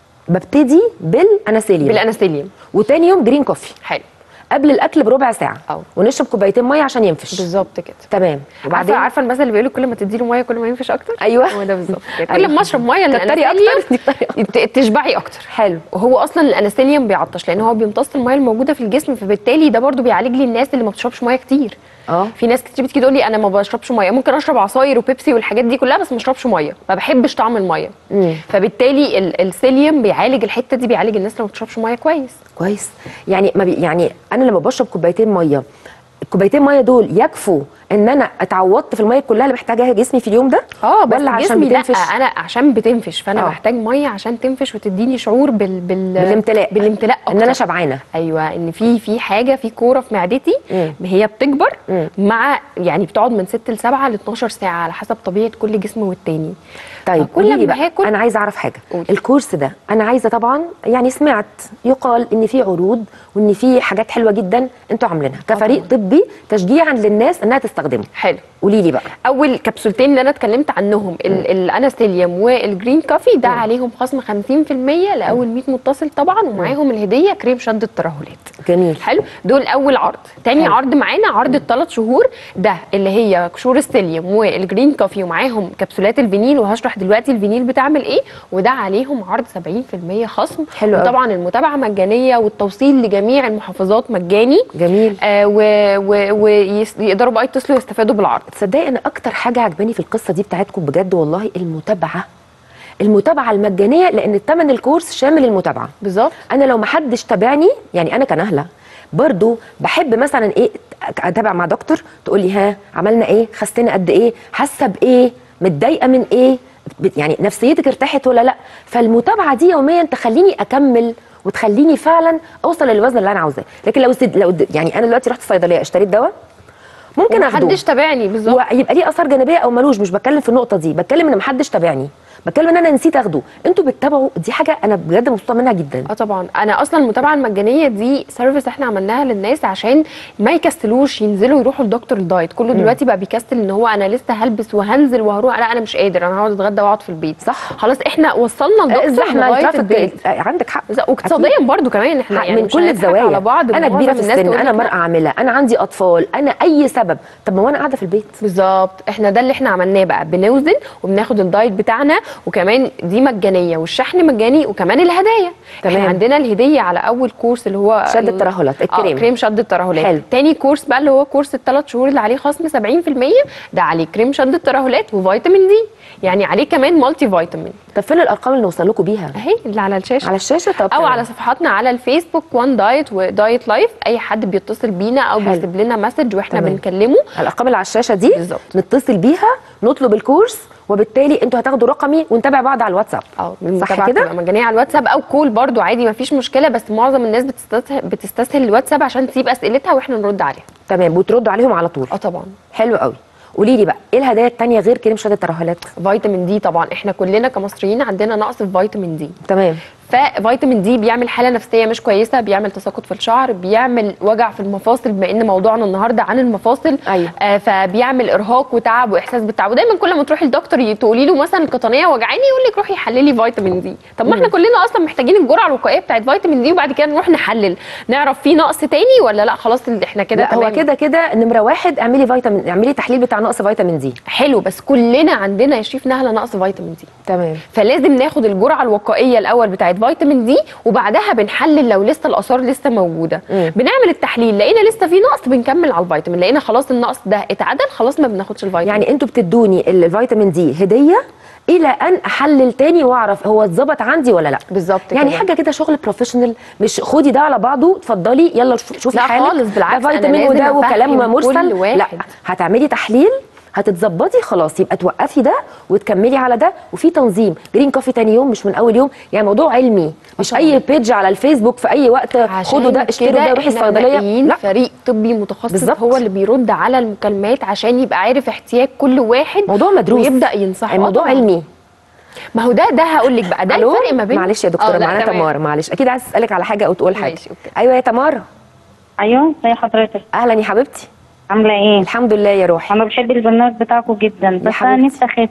ببتدي بالاناسيليوم بالاناسيليوم وتاني يوم جرين كوفي حلو قبل الاكل بربع ساعه أو. ونشرب كوبايتين ميه عشان ينفش بالظبط كده تمام عارفه عارفه المثل اللي بيقولوا كل ما تديله ميه كل ما ينفش اكتر أيوة. هو ده بالظبط كده. كل أيوة. ما اشرب ميه تتري للاناسيليوم أكتر، تتري أكتر. ت- تشبعي اكتر حلو وهو اصلا الاناسيليوم بيعطش لان هو بيمتص الميه الموجوده في الجسم فبالتالي ده برضو بيعالج لي الناس اللي ما بتشربش ميه كتير اه في ناس كتير بتيجي تقول لي انا ما بشربش ميه ممكن اشرب عصاير وبيبسي والحاجات دي كلها بس ما اشربش ميه ما بحبش طعم الميه مم. فبالتالي ال- السيليوم بيعالج الحته دي بيعالج الناس اللي ما بتشربش ميه كويس كويس يعني ما بي يعني انا لما بشرب كوبايتين ميه الكوبايتين ميه دول يكفوا ان انا اتعوضت في الميه كلها اللي محتاجاها جسمي في اليوم ده اه بس ولا عشان جسمي لا بتنفش انا عشان بتنفش فانا آه. محتاج ميه عشان تنفش وتديني شعور بال, بال... بالامتلاء بالامتلاء ان انا أكتر. شبعانه ايوه ان في في حاجه في كوره في معدتي مم. هي بتكبر مم. مع يعني بتقعد من 6 ل 7 ل 12 ساعه على حسب طبيعه كل جسم والتاني طيب فكل قولي لي ما بقى هاكل انا عايزه اعرف حاجه قولي. الكورس ده انا عايزه طبعا يعني سمعت يقال ان في عروض وان في حاجات حلوه جدا انتوا عاملينها كفريق طبي تشجيعا للناس انها تستخدمه حلو قولي لي بقى اول كبسولتين اللي انا اتكلمت عنهم ال- الاناسيليوم والجرين كوفي ده عليهم خصم 50% لاول 100 متصل طبعا ومعاهم الهديه كريم شد الترهلات جميل حلو دول اول عرض تاني حلو. عرض معانا عرض الثلاث شهور ده اللي هي قشور السيليوم والجرين كوفي ومعاهم كبسولات الفينيل وهشرح دلوقتي الفينيل بتعمل ايه وده عليهم عرض 70% خصم حلو أوي. وطبعا المتابعه مجانيه والتوصيل لجميع المحافظات مجاني جميل آه ويقدروا بقى يتصلوا ويستفادوا بالعرض تصدقي انا اكتر حاجه عجباني في القصه دي بتاعتكم بجد والله المتابعه المتابعه المجانيه لان الثمن الكورس شامل المتابعه بالظبط انا لو ما حدش تابعني يعني انا كنهله برضو بحب مثلا ايه اتابع مع دكتور تقول لي ها عملنا ايه خسينا قد ايه حاسه بايه متضايقه من ايه بت- يعني نفسيتك ارتاحت ولا لا فالمتابعه دي يوميا تخليني اكمل وتخليني فعلا اوصل للوزن اللي انا عاوزاه لكن لو سد... لو د... يعني انا دلوقتي رحت الصيدليه اشتريت دواء ممكن اخده محدش تابعني بالظبط ويبقى ليه اثار جانبيه او ملوش مش بتكلم في النقطه دي بتكلم ان محدش تابعني بتكلم ان انا نسيت اخده انتوا بتتابعوا دي حاجه انا بجد مبسوطه منها جدا اه طبعا انا اصلا المتابعه المجانيه دي سيرفيس احنا عملناها للناس عشان ما يكسلوش ينزلوا يروحوا لدكتور الدايت كله دلوقتي بقى بيكسل ان هو انا لسه هلبس وهنزل وهروح لا انا مش قادر انا هقعد اتغدى واقعد في البيت صح خلاص احنا وصلنا لدكتور الزحمه لغايه الترافيك البيت آه، عندك حق بالظبط. واقتصاديا برضو كمان احنا حق يعني من مش كل هنضحك الزوايا على بعض انا كبيره معظم في الناس السن تقول انا لك مرأة لا. عامله انا عندي اطفال انا اي سبب طب ما هو انا قاعده في البيت بالظبط احنا ده اللي احنا عملناه بقى بنوزن وبناخد الدايت بتاعنا وكمان دي مجانيه والشحن مجاني وكمان الهدايا تمام. احنا عندنا الهديه على اول كورس اللي هو شد ال- الترهلات، الكريم. اه كريم شد الترهلات حلو. تاني كورس بقى اللي هو كورس الثلاث شهور اللي عليه خصم 70% ده عليه كريم شد الترهلات وفيتامين دي يعني عليه كمان مالتي فيتامين طب فين الارقام اللي نوصل لكم بيها اهي اللي على الشاشه على الشاشه طب او تمام. على صفحاتنا على الفيسبوك وان دايت ودايت لايف اي حد بيتصل بينا او حلو. بيسيب لنا مسج واحنا تمام. بنكلمه الارقام اللي على الشاشه دي بالظبط. نتصل بيها نطلب الكورس وبالتالي انتوا هتاخدوا رقمي ونتابع بعض على الواتساب اه صح المتابعة كده بتبقى مجانيه على الواتساب او كول برضو عادي ما فيش مشكله بس معظم الناس بتستسهل بتستسهل الواتساب عشان تسيب اسئلتها واحنا نرد عليها تمام وتردوا عليهم على طول اه طبعا حلو قوي قولي لي بقى ايه الهدايا التانية غير كريم شد الترهلات فيتامين دي طبعا احنا كلنا كمصريين عندنا نقص في فيتامين دي تمام ففيتامين دي بيعمل حاله نفسيه مش كويسه بيعمل تساقط في الشعر بيعمل وجع في المفاصل بما ان موضوعنا النهارده عن المفاصل أيوة. آه فبيعمل ارهاق وتعب واحساس بالتعب ودايما كل ما تروحي للدكتور تقولي له مثلا القطنيه وجعاني يقول لك روحي حللي فيتامين دي طب ما احنا كلنا اصلا محتاجين الجرعه الوقائيه بتاعت فيتامين دي وبعد كده نروح نحلل نعرف في نقص تاني ولا لا خلاص ال- احنا كده لا هو تمام. كده كده نمره واحد اعملي فيتامين اعملي تحليل بتاع نقص فيتامين دي حلو بس كلنا عندنا يا شريف نهله نقص فيتامين دي تمام فلازم ناخد الجرعه الوقائيه الاول بتاعت فيتامين دي وبعدها بنحلل لو لسه الاثار لسه موجوده مم. بنعمل التحليل لقينا لسه في نقص بنكمل على الفيتامين لقينا خلاص النقص ده اتعدل خلاص ما بناخدش الفيتامين يعني انتوا بتدوني الفيتامين دي هديه الى ان احلل تاني واعرف هو اتظبط عندي ولا لا بالظبط يعني كده. حاجه كده شغل بروفيشنال مش خدي ده على بعضه اتفضلي يلا شو- شوفي لا حالك خالص، بالعكس، ده أنا فيتامين لازم وده أفهم وكلام كل مرسل واحد. لا هتعملي تحليل هتتظبطي خلاص يبقى توقفي ده وتكملي على ده وفي تنظيم جرين كوفي تاني يوم مش من اول يوم يعني موضوع علمي مش طبعاً. اي بيج على الفيسبوك في اي وقت خدوا ده اشتروا ده روحي إحنا الصيدليه منقيين لا فريق طبي متخصص بالظبط. هو اللي بيرد على المكالمات عشان يبقى عارف احتياج كل واحد موضوع مدروس ويبدا ينصحه الموضوع آه طبعاً. علمي ما هو ده ده هقول لك بقى ده ألو؟ الفرق ما بين معلش يا دكتوره آه، لا، معانا تمام. تمارا معلش اكيد عايز اسالك على حاجه او تقول حاجه ماشي، أوكي. ايوه يا تمارا ايوه زي حضرتك اهلا يا حبيبتي عامله ايه الحمد لله يا روحي انا بحب البرنامج بتاعكم جدا بس انا حبيبتي. نفسي اخف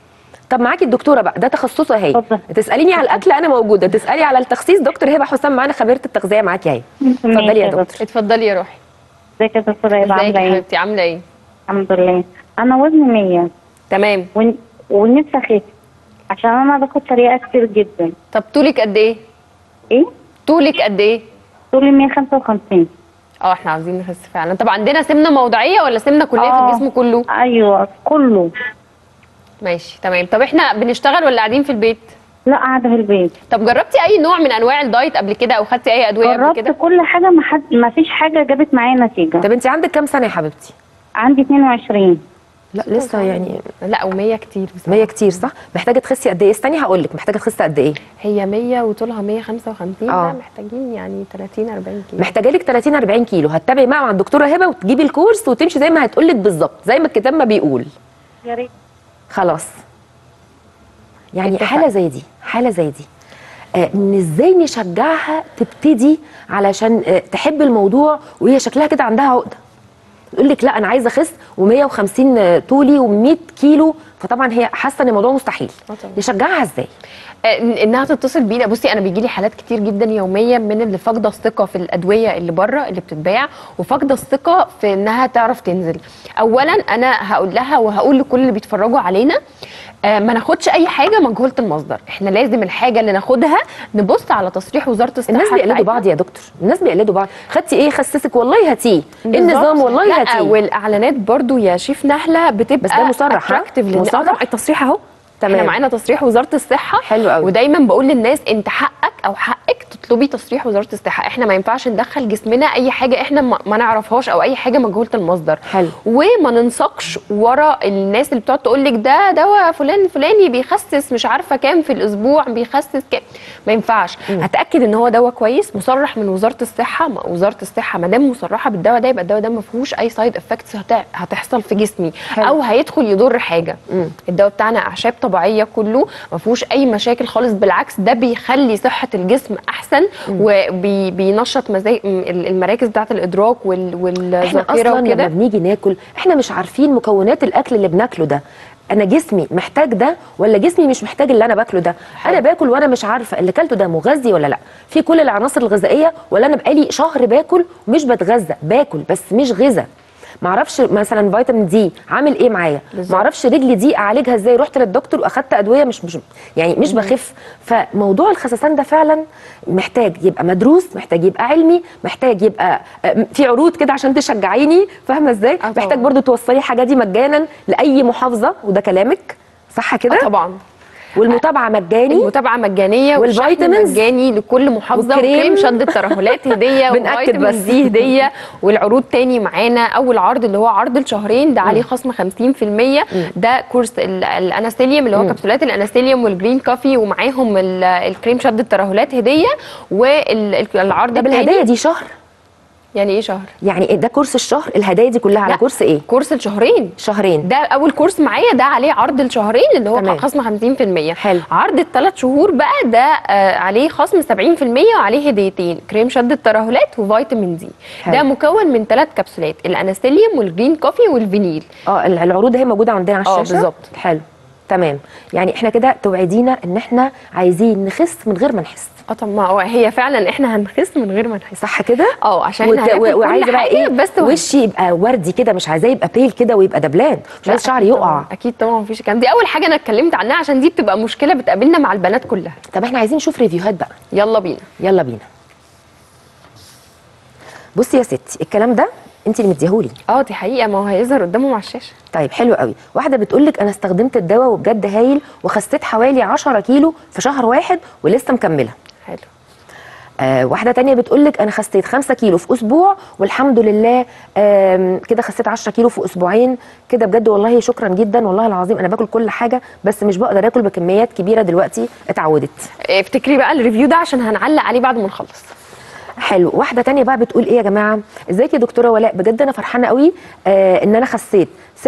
طب معاكي الدكتوره بقى ده تخصصها اهي اتفضل. تساليني على الاكل انا موجوده تسالي على التخسيس دكتور هبه حسام معانا خبيره التغذيه معاكي اهي اتفضلي يا دكتور اتفضلي يا روحي ازيك يا دكتوره هبه ازيك عامله يا ايه حبيبتي عامله ايه الحمد لله انا وزني 100 تمام ون... ونفسي اخف عشان انا باخد طريقه كتير جدا طب طولك قد ايه ايه طولك قد ايه طولي 155 اه احنا عاوزين نخس فعلا طب عندنا سمنه موضعيه ولا سمنه كليه آه. في الجسم كله ايوه كله ماشي تمام طب احنا بنشتغل ولا قاعدين في البيت لا قاعده في البيت طب جربتي اي نوع من انواع الدايت قبل كده او خدتي اي ادويه قبل جربت كده كل حاجه ما حد ما فيش حاجه جابت معايا نتيجه طب انت عندك كام سنه يا حبيبتي عندي 22 لا لسه يعني لا و100 كتير بصراحه 100 كتير صح محتاجه تخسي قد ايه استني هقول لك محتاجه تخسي قد ايه هي 100 وطولها 155 آه. لا محتاجين يعني 30 40 كيلو محتاجه لك 30 40 كيلو هتتابعي معاها مع الدكتوره هبه وتجيبي الكورس وتمشي زي ما هتقول لك بالظبط زي ما الكتاب ما بيقول يا ريت خلاص يعني اتفقنا. حاله زي دي حاله زي دي آه إن ازاي نشجعها تبتدي علشان آه تحب الموضوع وهي شكلها كده عندها عقده تقول لك لا انا عايزه اخس و150 طولي و100 كيلو فطبعا هي حاسه ان الموضوع مستحيل آه طبعاً. نشجعها ازاي آه، إن- انها تتصل بينا بصي انا بيجي لي حالات كتير جدا يوميا من اللي فاقده الثقه في الادويه اللي بره اللي بتتباع وفاقده الثقه في انها تعرف تنزل اولا انا هقول لها وهقول لكل اللي بيتفرجوا علينا آه، ما ناخدش اي حاجه مجهوله المصدر احنا لازم الحاجه اللي ناخدها نبص على تصريح وزاره الصحه الناس بيقلدوا بتاعتنا. بعض يا دكتور الناس بيقلدوا بعض خدتي ايه خسسك والله هاتيه إيه النظام بالظبط. والله لا هاتيه والاعلانات برضو يا شيف نهله بتبقى بس ده مصرح، ها؟ attractive للناس. مصرح؟ آه طبعاً، التصريح اهو تمام. احنا معانا تصريح وزاره الصحه حلو قوي. ودايما بقول للناس انت حقك او حقك تطلبي تصريح وزاره الصحه احنا ما ينفعش ندخل جسمنا اي حاجه احنا ما ما نعرفهاش او اي حاجه مجهوله المصدر حلو. وما ننساقش ورا الناس اللي بتقعد تقول لك ده دواء فلان فلاني بيخسس مش عارفه كام في الاسبوع بيخسس كام ما ينفعش هتاكد ان هو دواء كويس مصرح من وزاره الصحه ما- وزاره الصحه ما دام مصرحه بالدواء ده يبقى الدواء ده ما فيهوش اي سايد افكتس هتحصل في جسمي حلو. او هيدخل يضر حاجه مم. الدواء بتاعنا اعشاب طبيعيه كله ما فيهوش اي مشاكل خالص بالعكس ده بيخلي صحه الجسم احسن وبينشط المراكز بتاعه الادراك وال- احنا والذاكره اصلا لما وكده بنيجي ناكل احنا مش عارفين مكونات الاكل اللي بناكله ده انا جسمي محتاج ده ولا جسمي مش محتاج اللي انا باكله ده انا باكل وانا مش عارفه اللي اكلته ده مغذي ولا لا في كل العناصر الغذائيه ولا انا بقالي شهر باكل ومش بتغذى باكل بس مش غذا معرفش مثلا فيتامين دي عامل ايه معايا بالظبط. معرفش رجلي دي اعالجها ازاي رحت للدكتور واخدت ادويه مش مش يعني مش بخف فموضوع الخسسان ده فعلا محتاج يبقى مدروس محتاج يبقى علمي محتاج يبقى آه، في عروض كده عشان تشجعيني فاهمه ازاي طبعاً. محتاج برضو توصلي الحاجه دي مجانا لاي محافظه وده كلامك صح كده آه طبعا والمتابعه مجاني المتابعه مجانيه والشحن والفيتامينز مجاني لكل محافظه والكريم. وكريم شد الترهلات هديه بنأكد وفيتامين بس. دي هديه والعروض تاني معانا اول عرض اللي هو عرض الشهرين ده عليه خصم 50% ده كورس ال- الانستيليوم اللي هو كبسولات الانستيليوم والجرين كافي ومعاهم ال- الكريم شد الترهلات هديه والعرض ده بالهدايا دي شهر يعني ايه شهر يعني إيه ده كورس الشهر الهدايا دي كلها على لا. كورس ايه كورس الشهرين شهرين ده اول كورس معايا ده عليه عرض الشهرين اللي هو تمام. خصم 50% حلو. عرض الثلاث شهور بقى ده آه عليه خصم 70% وعليه هديتين كريم شد الترهلات وفيتامين دي حلو. ده مكون من ثلاث كبسولات الانستيليوم والجرين كوفي والفينيل اه ال- العروض اهي موجوده عندنا على آه، الشاشه بالظبط. حلو تمام يعني احنا كده توعدينا ان احنا عايزين نخس من غير ما نحس اه طب ما هو هي فعلا احنا هنخس من غير ما نحس صح كده اه عشان وت- احنا هناكل و- وعايزه كل بقى حاجة ايه بس وشي يبقى وردي كده مش عايزاه يبقى بيل كده ويبقى دبلان مش عايز شعري يقع طبعاً. اكيد طبعا مفيش الكلام دي اول حاجه انا اتكلمت عنها عشان دي بتبقى مشكله بتقابلنا مع البنات كلها طب احنا عايزين نشوف ريفيوهات بقى يلا بينا يلا بينا بصي يا ستي الكلام ده انت اللي مديهولي اه دي حقيقه ما هو هيظهر قدامهم على الشاشه طيب حلو قوي واحده بتقول لك انا استخدمت الدواء وبجد هايل وخسيت حوالي 10 كيلو في شهر واحد ولسه مكمله حلو آه واحده تانية بتقول لك انا خسيت 5 كيلو في اسبوع والحمد لله آم، كده خسيت 10 كيلو في اسبوعين كده بجد والله شكرا جدا والله العظيم انا باكل كل حاجه بس مش بقدر اكل بكميات كبيره دلوقتي اتعودت افتكري بقى الريفيو ده عشان هنعلق عليه بعد ما نخلص حلو واحده تانية بقى بتقول ايه يا جماعه ازيك يا دكتوره ولاء بجد انا فرحانه قوي آه ان انا خسيت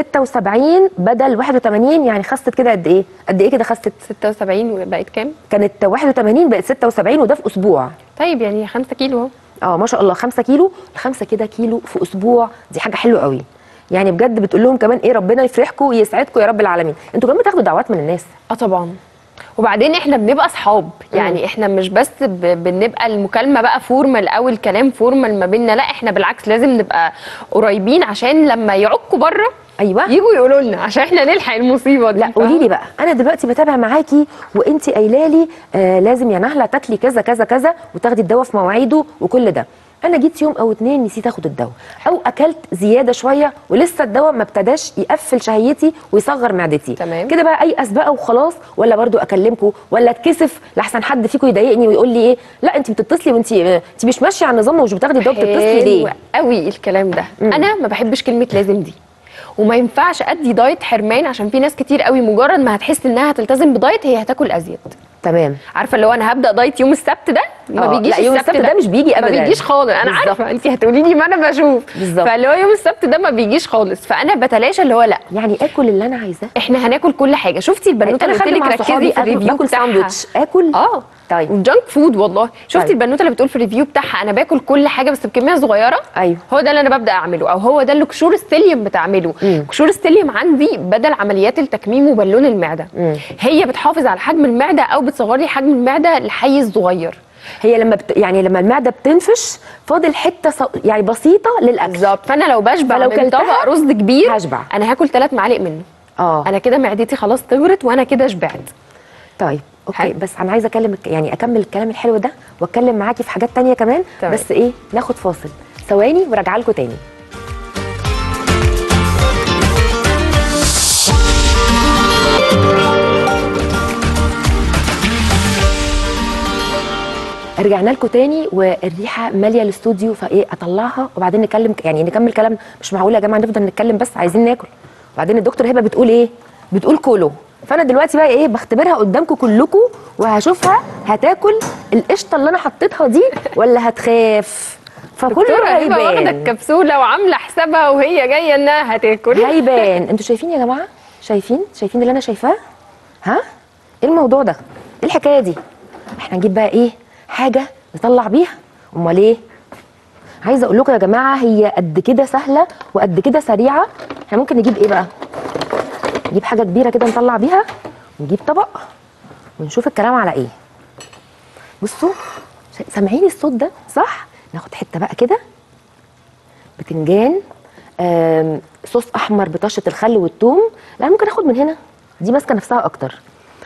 76 بدل 81 يعني خست كده قد ايه قد ايه كده خست 76 وبقت كام كانت 81 بقت 76 وده في اسبوع طيب يعني 5 كيلو اهو اه ما شاء الله 5 كيلو الخمسة كده كيلو في اسبوع دي حاجه حلوه قوي يعني بجد بتقول لهم كمان ايه ربنا يفرحكم ويسعدكم يا رب العالمين انتوا كمان بتاخدوا دعوات من الناس اه طبعا وبعدين احنا بنبقى اصحاب يعني احنا مش بس ب- بنبقى المكالمه بقى فورمال او الكلام فورمال ما بيننا لا احنا بالعكس لازم نبقى قريبين عشان لما يعكوا بره ايوه يجوا يقولوا لنا عشان احنا نلحق المصيبه دي لا قولي لي بقى انا دلوقتي بتابع معاكي وانت قايله لي آه لازم يا نهله تاكلي كذا كذا كذا وتاخدي الدواء في مواعيده وكل ده انا جيت يوم او اتنين نسيت اخد الدواء او اكلت زياده شويه ولسه الدواء ما ابتداش يقفل شهيتي ويصغر معدتي تمام. كده بقى اي بقى وخلاص ولا برضو اكلمكم ولا اتكسف لحسن حد فيكم يضايقني ويقول لي ايه لا انت بتتصلي وانت انت مش ماشيه على النظام ومش بتاخدي الدواء بتتصلي ليه قوي الكلام ده مم. انا ما بحبش كلمه لازم دي وما ينفعش ادي دايت حرمان عشان في ناس كتير قوي مجرد ما هتحس انها هتلتزم بدايت هي هتاكل ازيد تمام عارفه اللي هو انا هبدا دايت يوم السبت ده ما آه، بيجيش لا، يوم السبت ده مش بيجي ما أبداً. بيجيش خالص انا بالظبط. عارفه انت هتقولي لي ما انا بشوف بالظبط. فاللي هو يوم السبت ده ما بيجيش خالص فانا بتلاشى اللي هو لا يعني اكل اللي انا عايزاه احنا هناكل كل حاجه شفتي البنوته انا اللي قلت خارجه لك مع ركزي صحابي في الريفيو باكل بتاعها ساندوتش اكل اه طيب والجانك فود والله شفتي طيب. البنوته اللي بتقول في الريفيو بتاعها انا باكل كل حاجه بس بكميه صغيره ايوه هو ده اللي انا ببدا اعمله او هو ده اللي قشور السيليوم بتعمله مم. قشور السيليوم عندي بدل عمليات التكميم وبالون المعده مم. هي بتحافظ على حجم المعده او بتصغر لي حجم المعده لحيز صغير هي لما بت... يعني لما المعده بتنفش فاضل حته ص... يعني بسيطه للاكل بالظبط فانا لو بشبع فلو من كلتها طبق رز كبير هشبع. انا هاكل ثلاث معالق منه اه انا كده معدتي خلاص طورت وانا كده شبعت طيب اوكي حلو. بس انا عايزه اكلم يعني اكمل الكلام الحلو ده واتكلم معاكي في حاجات تانية كمان تمام. بس ايه ناخد فاصل ثواني وراجعه لكم تاني رجعنا لكم تاني والريحه ماليه الاستوديو فايه اطلعها وبعدين نكلم يعني نكمل كلام مش معقول يا جماعه نفضل نتكلم بس عايزين ناكل وبعدين الدكتور هبه بتقول ايه بتقول كولو فانا دلوقتي بقى ايه بختبرها قدامكم كلكم وهشوفها هتاكل القشطه اللي انا حطيتها دي ولا هتخاف فكله دكتورة هبه واخده هيبان الكبسوله وعامله حسابها وهي جايه انها هتاكل هيبان انتوا شايفين يا جماعه شايفين شايفين اللي انا شايفاه ها ايه الموضوع ده ايه الحكايه دي احنا نجيب بقى ايه حاجه نطلع بيها امال ايه عايزه اقول لكم يا جماعه هي قد كده سهله وقد كده سريعه احنا ممكن نجيب ايه بقى نجيب حاجه كبيره كده نطلع بيها ونجيب طبق ونشوف الكلام على ايه بصوا شا- سامعين الصوت ده صح ناخد حته بقى كده بتنجان آم، صوص احمر بطشه الخل والثوم لا ممكن اخد من هنا دي ماسكه نفسها اكتر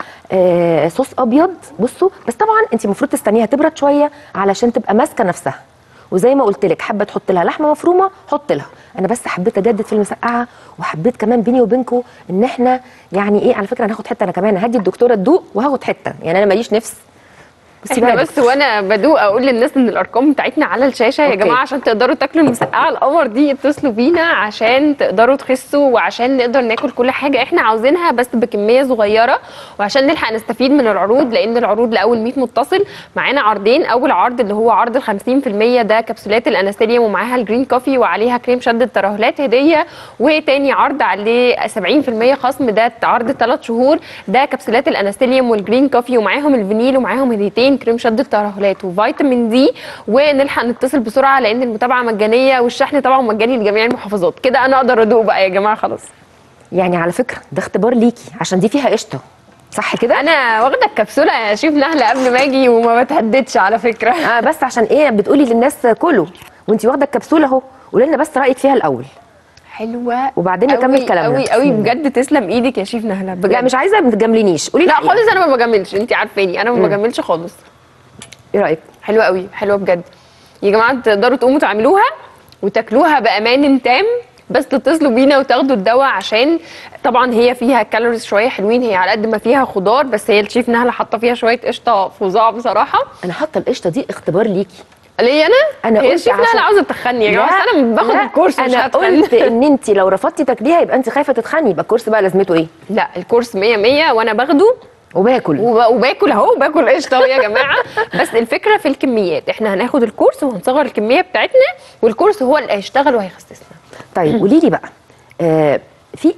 آه، صوص ابيض بصوا بس طبعا انت المفروض تستنيها تبرد شويه علشان تبقى ماسكه نفسها وزي ما قلت لك حابه تحط لها لحمه مفرومه حط لها انا بس حبيت اجدد في المسقعه وحبيت كمان بيني وبينكم ان احنا يعني ايه على فكره انا هاخد حته انا كمان هدي الدكتوره تدوق وهاخد حته يعني انا ماليش نفس بصي احنا بقى يا بس دكتور. وانا بدوق اقول للناس ان الارقام بتاعتنا على الشاشه يا أوكي. جماعه عشان تقدروا تاكلوا المسقعه القمر دي اتصلوا بينا عشان تقدروا تخسوا وعشان نقدر ناكل كل حاجه احنا عاوزينها بس بكميه صغيره وعشان نلحق نستفيد من العروض لان العروض لاول 100 متصل معانا عرضين اول عرض اللي هو عرض ال 50% ده كبسولات الانستيليوم ومعاها الجرين كوفي وعليها كريم شد الترهلات هديه وتاني عرض عليه 70% خصم ده عرض 3 شهور ده كبسولات الانستيليوم والجرين كوفي ومعاهم الفانيل ومعاهم هديتين كريم شد الترهلات وفيتامين دي ونلحق نتصل بسرعه لان المتابعه مجانيه والشحن طبعا مجاني لجميع المحافظات كده انا اقدر ادوق بقى يا جماعه خلاص يعني على فكره ده اختبار ليكي عشان دي فيها قشطه صح كده انا واخده الكبسوله يا شيف نهله قبل ما اجي وما بتهددش على فكره آه بس عشان ايه بتقولي للناس كلوا وانت واخده الكبسوله اهو قولي لنا بس رايك فيها الاول حلوه وبعدين نكمل قوي كلامنا. قوي قوي بسم الله. بجد تسلم ايدك يا شيف نهله بجد لا مش عايزه ما تجاملينيش قولي لا الحقيقة. خالص انا ما بجاملش انت عارفاني انا ما بجاملش خالص ايه رايك حلوه قوي حلوه بجد يا جماعه تقدروا تقوموا تعملوها وتاكلوها بامان تام بس تتصلوا بينا وتاخدوا الدواء عشان طبعا هي فيها كالوريز شويه حلوين هي على قد ما فيها خضار بس هي الشيف نهله حاطه فيها شويه قشطه فظاع بصراحه انا حاطه القشطه دي اختبار ليكي ليه انا؟ أنا هي قلت الشيف عشان- نهله عاوزه تخني يا جماعه بس انا باخد لا، الكورس مش انا هتخن قلت ان انت لو رفضتي تاكليها يبقى انت خايفه تتخني يبقى الكورس بقى لازمته ايه لا الكورس 100 100 وانا باخده وباكل وب- وباكل اهو باكل قشطه أهو يا جماعه بس الفكره في الكميات احنا هناخد الكورس وهنصغر الكميه بتاعتنا والكورس هو اللي هيشتغل وهيخسسنا طيب قولي لي بقى آه في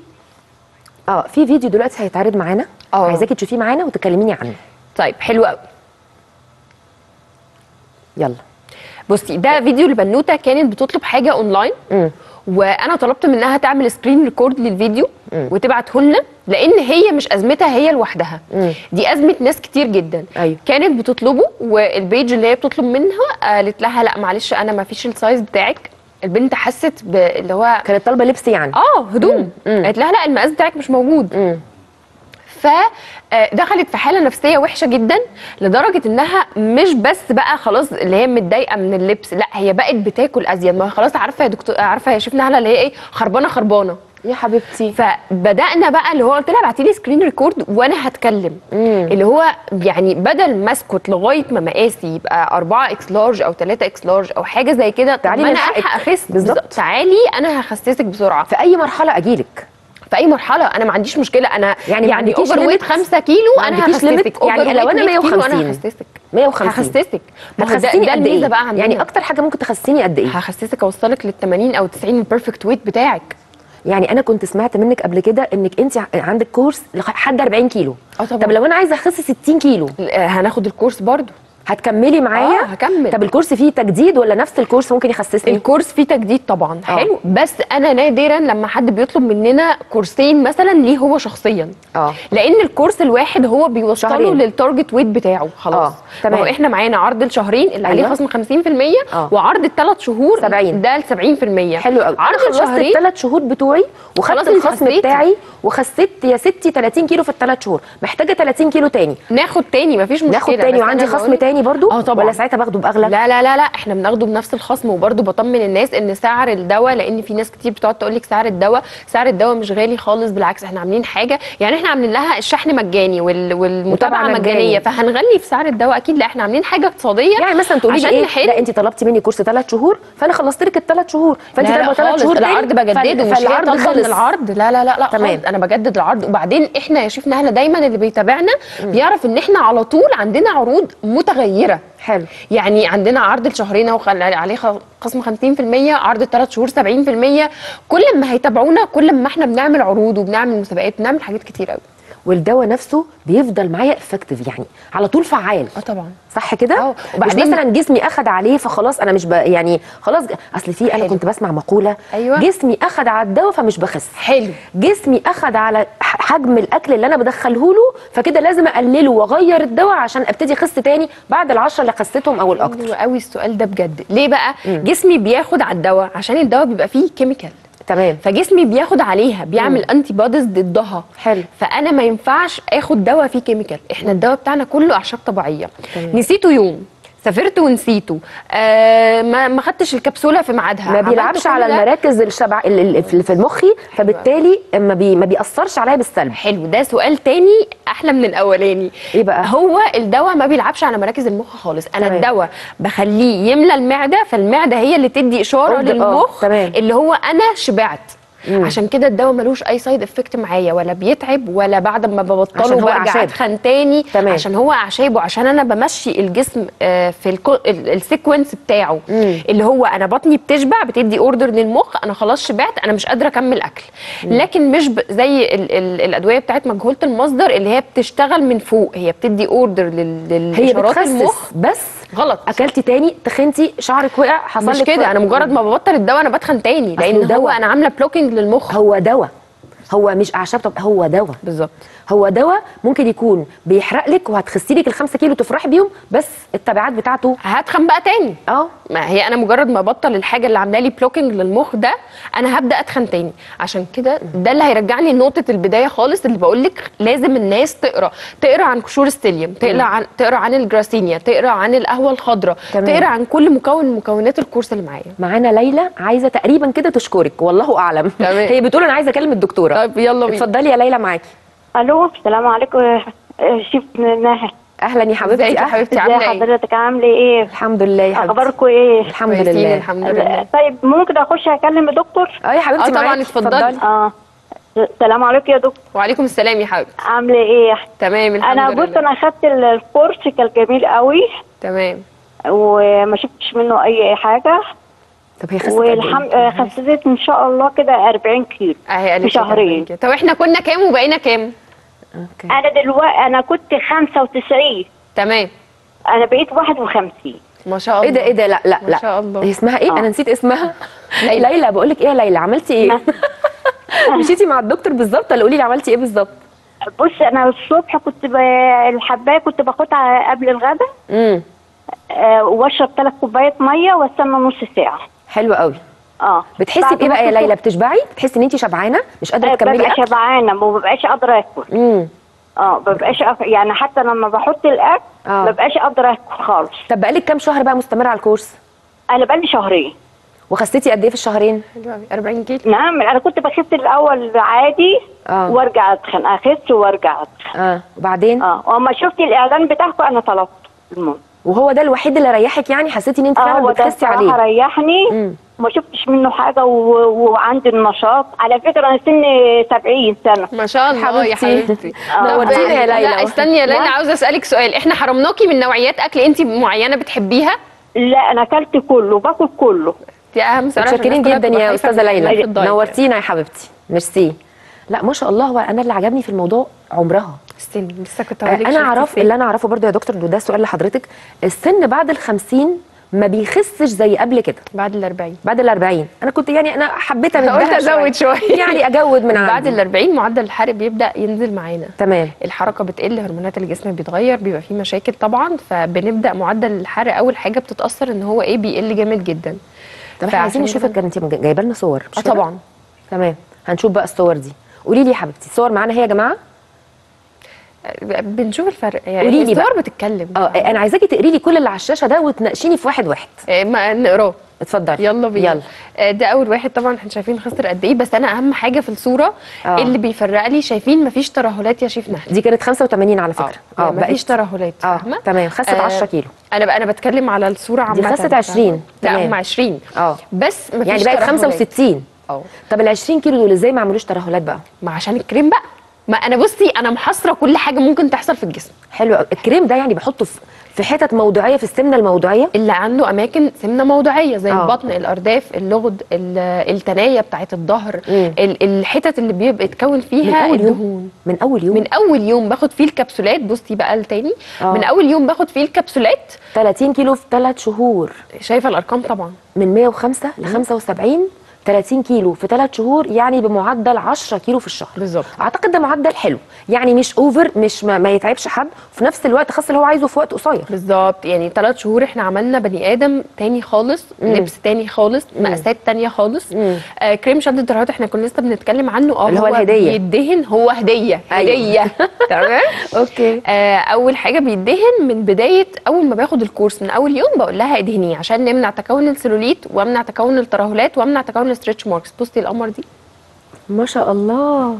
اه في فيديو دلوقتي هيتعرض معانا آه. عايزاكي تشوفيه معانا وتكلميني عنه طيب حلو قوي يلا بصي ده فيديو لبنوته كانت بتطلب حاجه اونلاين مم. وانا طلبت منها تعمل سكرين ريكورد للفيديو وتبعته لنا لان هي مش ازمتها هي لوحدها مم. دي ازمه ناس كتير جدا أيوة. كانت بتطلبه والبيج اللي هي بتطلب منها قالت لها لا معلش انا ما فيش السايز بتاعك البنت حست ب- اللي هو كانت طالبه لبس يعني اه هدوم مم. قالت لها لا المقاس بتاعك مش موجود مم. فدخلت في حاله نفسيه وحشه جدا لدرجه انها مش بس بقى خلاص اللي هي متضايقه من اللبس لا هي بقت بتاكل ازيد ما هي خلاص عارفه يا دكتور عارفه يا شيف نهله اللي هي ايه خربانه خربانه يا حبيبتي فبدانا بقى اللي هو قلت لها ابعتي لي سكرين ريكورد وانا هتكلم مم. اللي هو يعني بدل ما اسكت لغايه ما مقاسي يبقى 4 اكس لارج او 3 اكس لارج او حاجه زي كده طب تعالي ما انا نلحقك. الحق اخس بالظبط. بالظبط تعالي انا هخسسك بسرعه في اي مرحله اجيلك في اي مرحله انا ما عنديش مشكله انا يعني يعني, ما يعني عندكيش اوفر ويت limit؟ 5 كيلو ما انا عندكيش limit؟ هخسسك يعني Overweight لو أنا 100 كيلو 150 انا هخسسك 150 هخسسك ما هو ده, هتخسيني ده قد الميزه ايه بقى عندنا يعني اكتر حاجه ممكن تخسيني قد ايه هخسسك اوصلك لل 80 او 90 البيرفكت ويت بتاعك يعني انا كنت سمعت منك قبل كده انك انت عندك كورس لحد 40 كيلو اه طبعا. طب لو انا عايزه اخس 60 كيلو آه، هناخد الكورس برضو هتكملي معايا اه هكمل طب الكورس فيه تجديد ولا نفس الكورس ممكن يخسسني الكورس فيه تجديد طبعا اه. حلو بس انا نادرا لما حد بيطلب مننا كورسين مثلا ليه هو شخصيا اه لان الكورس الواحد هو بيوصله شهرين. للتارجت ويت بتاعه خلاص اه، تمام. ما هو احنا معانا عرض الشهرين اللي عليه ايوه. خصم 50% اه. وعرض الثلاث شهور 70. ده ل 70% حلو قوي عرض انا خلصت الشهرين الثلاث شهور بتوعي وخدت خلاص انت الخصم خسيتي. بتاعي وخسيت يا ستي 30 كيلو في الثلاث شهور محتاجه 30 كيلو تاني ناخد تاني مفيش مشكله ناخد تاني بس وعندي أنا خصم بقولك- تاني تاني برضو اه طبعا. ولا ساعتها باخده باغلى لا لا لا لا احنا بناخده بنفس الخصم وبرده بطمن الناس ان سعر الدواء لان في ناس كتير بتقعد تقول لك سعر الدواء سعر الدواء مش غالي خالص بالعكس احنا عاملين حاجه يعني احنا عاملين لها الشحن مجاني وال والمتابعه متابعة مجانيه مجانية. فهنغلي في سعر الدواء اكيد لا احنا عاملين حاجه اقتصاديه يعني مثلا تقولي لي عشان ايه نحل لا انت طلبتي مني كورس ثلاث شهور فانا خلصت لك الثلاث شهور فانت لا لا طالبه ثلاث خالص شهور تاني، العرض بجدده فال- مش هي فالعرض طالبه من خلص العرض لا لا لا لا تمام. خالص انا بجدد العرض وبعدين احنا يا شيف نهله دايما اللي بيتابعنا بيعرف ان احنا على طول عندنا عروض متغيره حلو يعني عندنا عرض الشهرين وخل عليه خ- خصم 50% عرض الثلاث شهور 70% كل ما هيتابعونا كل ما احنا بنعمل عروض وبنعمل مسابقات بنعمل حاجات كتير قوي والدواء نفسه بيفضل معايا افكتيف يعني على طول فعال اه طبعا صح كده؟ اه، مش وبعدين- مثلا جسمي اخد عليه فخلاص انا مش ب... يعني خلاص ج- اصل في انا حلو. كنت بسمع مقوله ايوه. جسمي اخد على الدواء فمش بخس حلو جسمي اخد على ح- حجم الاكل اللي انا بدخله له فكده لازم اقلله واغير الدواء عشان ابتدي اخس تاني بعد العشرة اللي خسيتهم او الاكتر حلو قوي السؤال ده بجد ليه بقى جسمي بياخد على الدواء عشان الدواء بيبقى فيه كيميكال تمام فجسمي بياخد عليها بيعمل انتي بوديز ضدها حلو. فانا ما ينفعش اخد دواء فيه كيميكال احنا الدواء بتاعنا كله اعشاب طبيعيه تمام. نسيته يوم سافرت ونسيته آه ما ما خدتش الكبسوله في ميعادها ما عملت بيلعبش كل على ده. المراكز الشبع ال- ال- في في المخي فبالتالي ما, بي ما بيأثرش عليا بالسلب حلو ده سؤال تاني احلى من الاولاني ايه بقى؟ هو الدواء ما بيلعبش على مراكز المخ خالص انا تمام. الدواء بخليه يملى المعده فالمعده هي اللي تدي اشاره أوردر، آه، للمخ تمام. اللي هو انا شبعت مم. عشان كده الدواء ملوش اي سايد افكت معايا ولا بيتعب ولا بعد ما ببطله عشان هو برجع أعشاب. اتخن تاني تمام. عشان هو اعشاب وعشان انا بمشي الجسم آه، في الكو- ال- السيكونس بتاعه مم. اللي هو انا بطني بتشبع بتدي اوردر للمخ انا خلاص شبعت انا مش قادره اكمل اكل لكن مش ب... زي ال... ال... الادويه بتاعت مجهوله المصدر اللي هي بتشتغل من فوق هي بتدي اوردر لل... هي للاشارات بتخسس المخ بس غلط اكلتي تاني تخنتي شعرك وقع حصل مش لك كده انا مجرد ما ببطل الدواء انا بتخن تاني أصل لان هو الدواء- انا عامله بلوكينج للمخ هو دواء هو مش اعشاب طب هو دواء بالظبط هو دواء ممكن يكون بيحرق لك وهتخسي لك الخمسة كيلو تفرحي بيهم بس التبعات بتاعته هتخن بقى تاني اه ما هي انا مجرد ما ابطل الحاجه اللي عامله لي بلوكينج للمخ ده انا هبدا اتخن تاني عشان كده ده اللي هيرجعني لنقطه البدايه خالص اللي بقول لك لازم الناس تقرا تقرا عن قشور ستيليوم تقرا عن تقرا عن الجراسينيا تقرا عن القهوه الخضراء تمام. تقرا عن كل مكون من مكونات الكورس اللي معايا معانا ليلى عايزه تقريبا كده تشكرك والله اعلم تمام. هي بتقول انا عايزه اكلم الدكتوره طيب يلا بينا اتفضلي يا ليلى معاكي الو السلام عليكم آه، شيف ناهل اهلا يا حبيبتي ازيك يا أهلا. حبيبتي ازي عامله ايه حضرتك عامله ايه الحمد لله يا حبيبتي اخباركم ايه الحمد كويسين لله الحمد لله طيب ممكن اخش اكلم الدكتور اه يا حبيبتي آه طبعاً، معاكي. اتفضلي. اه السلام عليكم يا دكتور وعليكم السلام يا حبيبتي عامله ايه تمام الحمد انا لله بص انا اخدت ال- الكورس كان جميل قوي تمام وما شفتش منه اي حاجه طب هي خست قد إيه؟ والحمد آه، خسيت ان شاء الله كده 40 كيلو اهي قالت في لك شهرين كده. طب احنا كنا كام وبقينا كام اوكي انا دلوقتي انا كنت 95 تمام انا بقيت 51 ما شاء الله ايه ده ايه ده لا لا ما لا شاء الله. هي اسمها ايه آه. انا نسيت اسمها ليلى. ليلى بقول لك ايه يا ليلى عملتي ايه مشيتي مع الدكتور بالظبط ولا قولي لي عملتي ايه بالظبط بص انا الصبح كنت ب... الحبايه كنت باخدها قبل الغداء امم آه، واشرب ثلاث كوبايات ميه واستنى نص ساعه حلو قوي اه بتحسي بعد بايه ما بقى يا كنت- ليلى بتشبعي بتحسي ان انت شبعانه مش قادره آه، تكملي ببقى اكل شبعانه ما ببقاش قادره اكل امم اه ببقاش أف... يعني حتى لما بحط الاكل آه. ما ببقاش قادره اكل خالص طب بقالك كام شهر بقى مستمره على الكورس انا بقالي شهرين وخسيتي قد ايه في الشهرين حلو أوي. 40 كيلو نعم انا كنت بخس الاول عادي آه. وارجع اتخن اخس وارجع اتخن اه وبعدين اه واما شفت الاعلان بتاعكم انا طلبت المهم وهو ده الوحيد اللي ريحك يعني حسيتي ان انت اه فعلا هو ده بتخسي الصراحه عليه ريحني مم. ما شفتش منه حاجه و... وعندي النشاط على فكره انا سني 70 سنه ما شاء الله يا حبيبتي. حبيبتي آه. نورتينا يا ليلى. لا استني يا ليلى نعم. عاوزه اسالك سؤال احنا حرمناكي من نوعيات اكل انت معينه بتحبيها لا انا اكلت كله باكل كله دي اهم سؤال عشان متشكرين الناس كلها جدا بتبقى يا خايفة استاذه من الناس ليلى في الدايت. نورتينا يا حبيبتي ميرسي لا ما شاء الله هو انا اللي عجبني في الموضوع عمرها استني لسه كنت آه، هقول لك انا شفتي اعرف فين. اللي انا اعرفه برضو يا دكتور وده سؤال لحضرتك السن بعد ال 50 ما بيخسش زي قبل كده بعد ال 40 بعد ال 40 انا كنت يعني انا حبيت قلت امدها ازود شويه يعني اجود من بعد عندي ال 40 معدل الحرق بيبدا ينزل معانا تمام الحركه بتقل هرمونات الجسم بيتغير بيبقى فيه مشاكل طبعا فبنبدا معدل الحرق اول حاجه بتتاثر ان هو ايه بيقل جامد جدا طب احنا عايزين فعشان نشوفك كده- كانت انت جايبه لنا صور مش اه كده؟ طبعا تمام هنشوف بقى الصور دي قولي لي يا حبيبتي الصور معانا هي يا جماعه بنشوف الفرق يعني قولي لي بقى. الصور بتتكلم اه انا عايزاكي تقري لي كل اللي على الشاشه ده وتناقشيني في واحد واحد آه، ما نقراه اتفضلي يلا بينا يلا آه، ده اول واحد طبعا احنا شايفين خسر قد ايه بس انا اهم حاجه في الصوره آه. اللي بيفرق لي شايفين مفيش ترهلات يا شيف نهى دي كانت 85 على فكره اه مفيش ترهلات اه فاهمه تمام خست آه، 10 كيلو انا بقى انا بتكلم على الصوره عامه خست 20 لا تمام. هم 20 اه بس مفيش يعني بقت ترهلات. 65 اه طب ال 20 كيلو دول ازاي ما عملوش ترهلات بقى ما عشان الكريم بقى ما انا بصي انا محاصره كل حاجه ممكن تحصل في الجسم حلو قوي الكريم ده يعني بحطه في في حتت موضوعيه في السمنه الموضوعيه اللي عنده اماكن سمنه موضعيه زي آه. البطن الارداف اللغد ال- التنايه بتاعه الظهر مم. ال- الحتت اللي بيبقى يتكون من فيها اول الدهون يوم من اول يوم من اول يوم باخد فيه الكبسولات بصي بقى التاني آه. من اول يوم باخد فيه الكبسولات 30 كيلو في 3 شهور شايفه الارقام طبعا من 105 ل 75 30 كيلو في 3 شهور يعني بمعدل 10 كيلو في الشهر بالظبط اعتقد ده معدل حلو يعني مش اوفر مش ما, ما يتعبش حد وفي نفس الوقت خاص اللي هو عايزه في وقت قصير بالظبط يعني ثلاث شهور احنا عملنا بني ادم تاني خالص مم. لبس تاني خالص مقاسات تانية خالص مم. آه كريم شد الدرجات احنا كنا لسه بنتكلم عنه اه اللي هو الهدية. بيدهن هو هديه أيوة. هديه تمام اوكي آه اول حاجه بيدهن من بدايه اول ما باخد الكورس من اول يوم بقول لها ادهنيه عشان نمنع تكون السلوليت وامنع تكون الترهلات وامنع تكون الستريتش ماركس بصي القمر دي ما شاء الله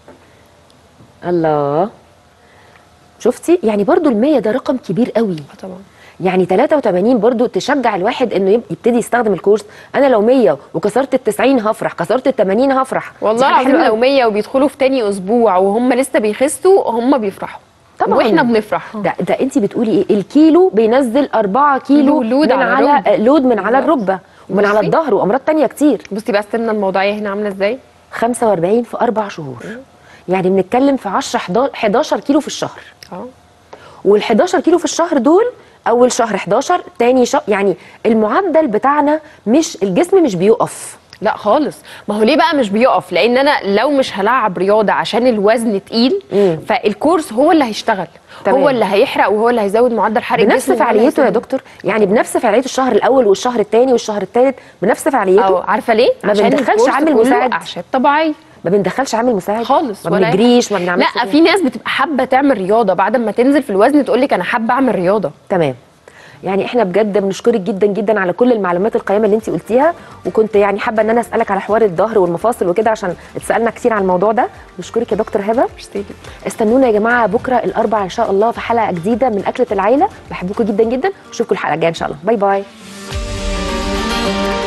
الله شفتي يعني برضو ال100 ده رقم كبير قوي آه طبعا يعني 83 برضو تشجع الواحد انه يب- يبتدي يستخدم الكورس انا لو 100 وكسرت ال 90 هفرح كسرت ال 80 هفرح دي والله حاجة العظيم حلوة لو قوي. 100 وبيدخلوا في تاني اسبوع وهم لسه بيخسوا هم بيفرحوا طبعاً. واحنا بنفرح ده ده انت بتقولي ايه الكيلو بينزل 4 كيلو لود من على على الركبة. لود من على الركبه ومن على بصي. الظهر وامراض تانية كتير بصي بقى السمنه الموضعيه هنا عامله ازاي 45 في اربع شهور يعني بنتكلم في 10 11 11 كيلو في الشهر اه وال 11 كيلو في الشهر دول اول شهر 11 تاني شهر يعني المعدل بتاعنا مش الجسم مش بيقف لا خالص ما هو ليه بقى مش بيقف لان انا لو مش هلعب رياضه عشان الوزن تقيل مم. فالكورس هو اللي هيشتغل تمام. هو اللي هيحرق وهو اللي هيزود معدل حرق بنفس الجسم وهو اللي فعاليته يا هيزود- دكتور يعني بنفس فعاليته الشهر الاول والشهر الثاني والشهر الثالث بنفس أو فعاليته عارفه ليه ما عشان بندخلش الكورس عامل كله مساعد. اعشاب طبيعيه ما بندخلش عامل مساعد خالص ما ولا أي بنجريش ما بنعملش لا كده. في ناس بتبقى حابه تعمل رياضه بعد ما تنزل في الوزن تقول لك انا حابه اعمل رياضه تمام يعني احنا بجد بنشكرك جدا جدا على كل المعلومات القيمه اللي انت قلتيها وكنت يعني حابه ان انا اسالك على حوار الظهر والمفاصل وكده عشان اتسالنا كتير على الموضوع ده بشكرك يا دكتور هبه ميرسي. استنونا يا جماعه بكره الاربعاء ان شاء الله في حلقه جديده من اكله العيله بحبكم جدا جدا اشوفكم الحلقه الجايه ان شاء الله باي باي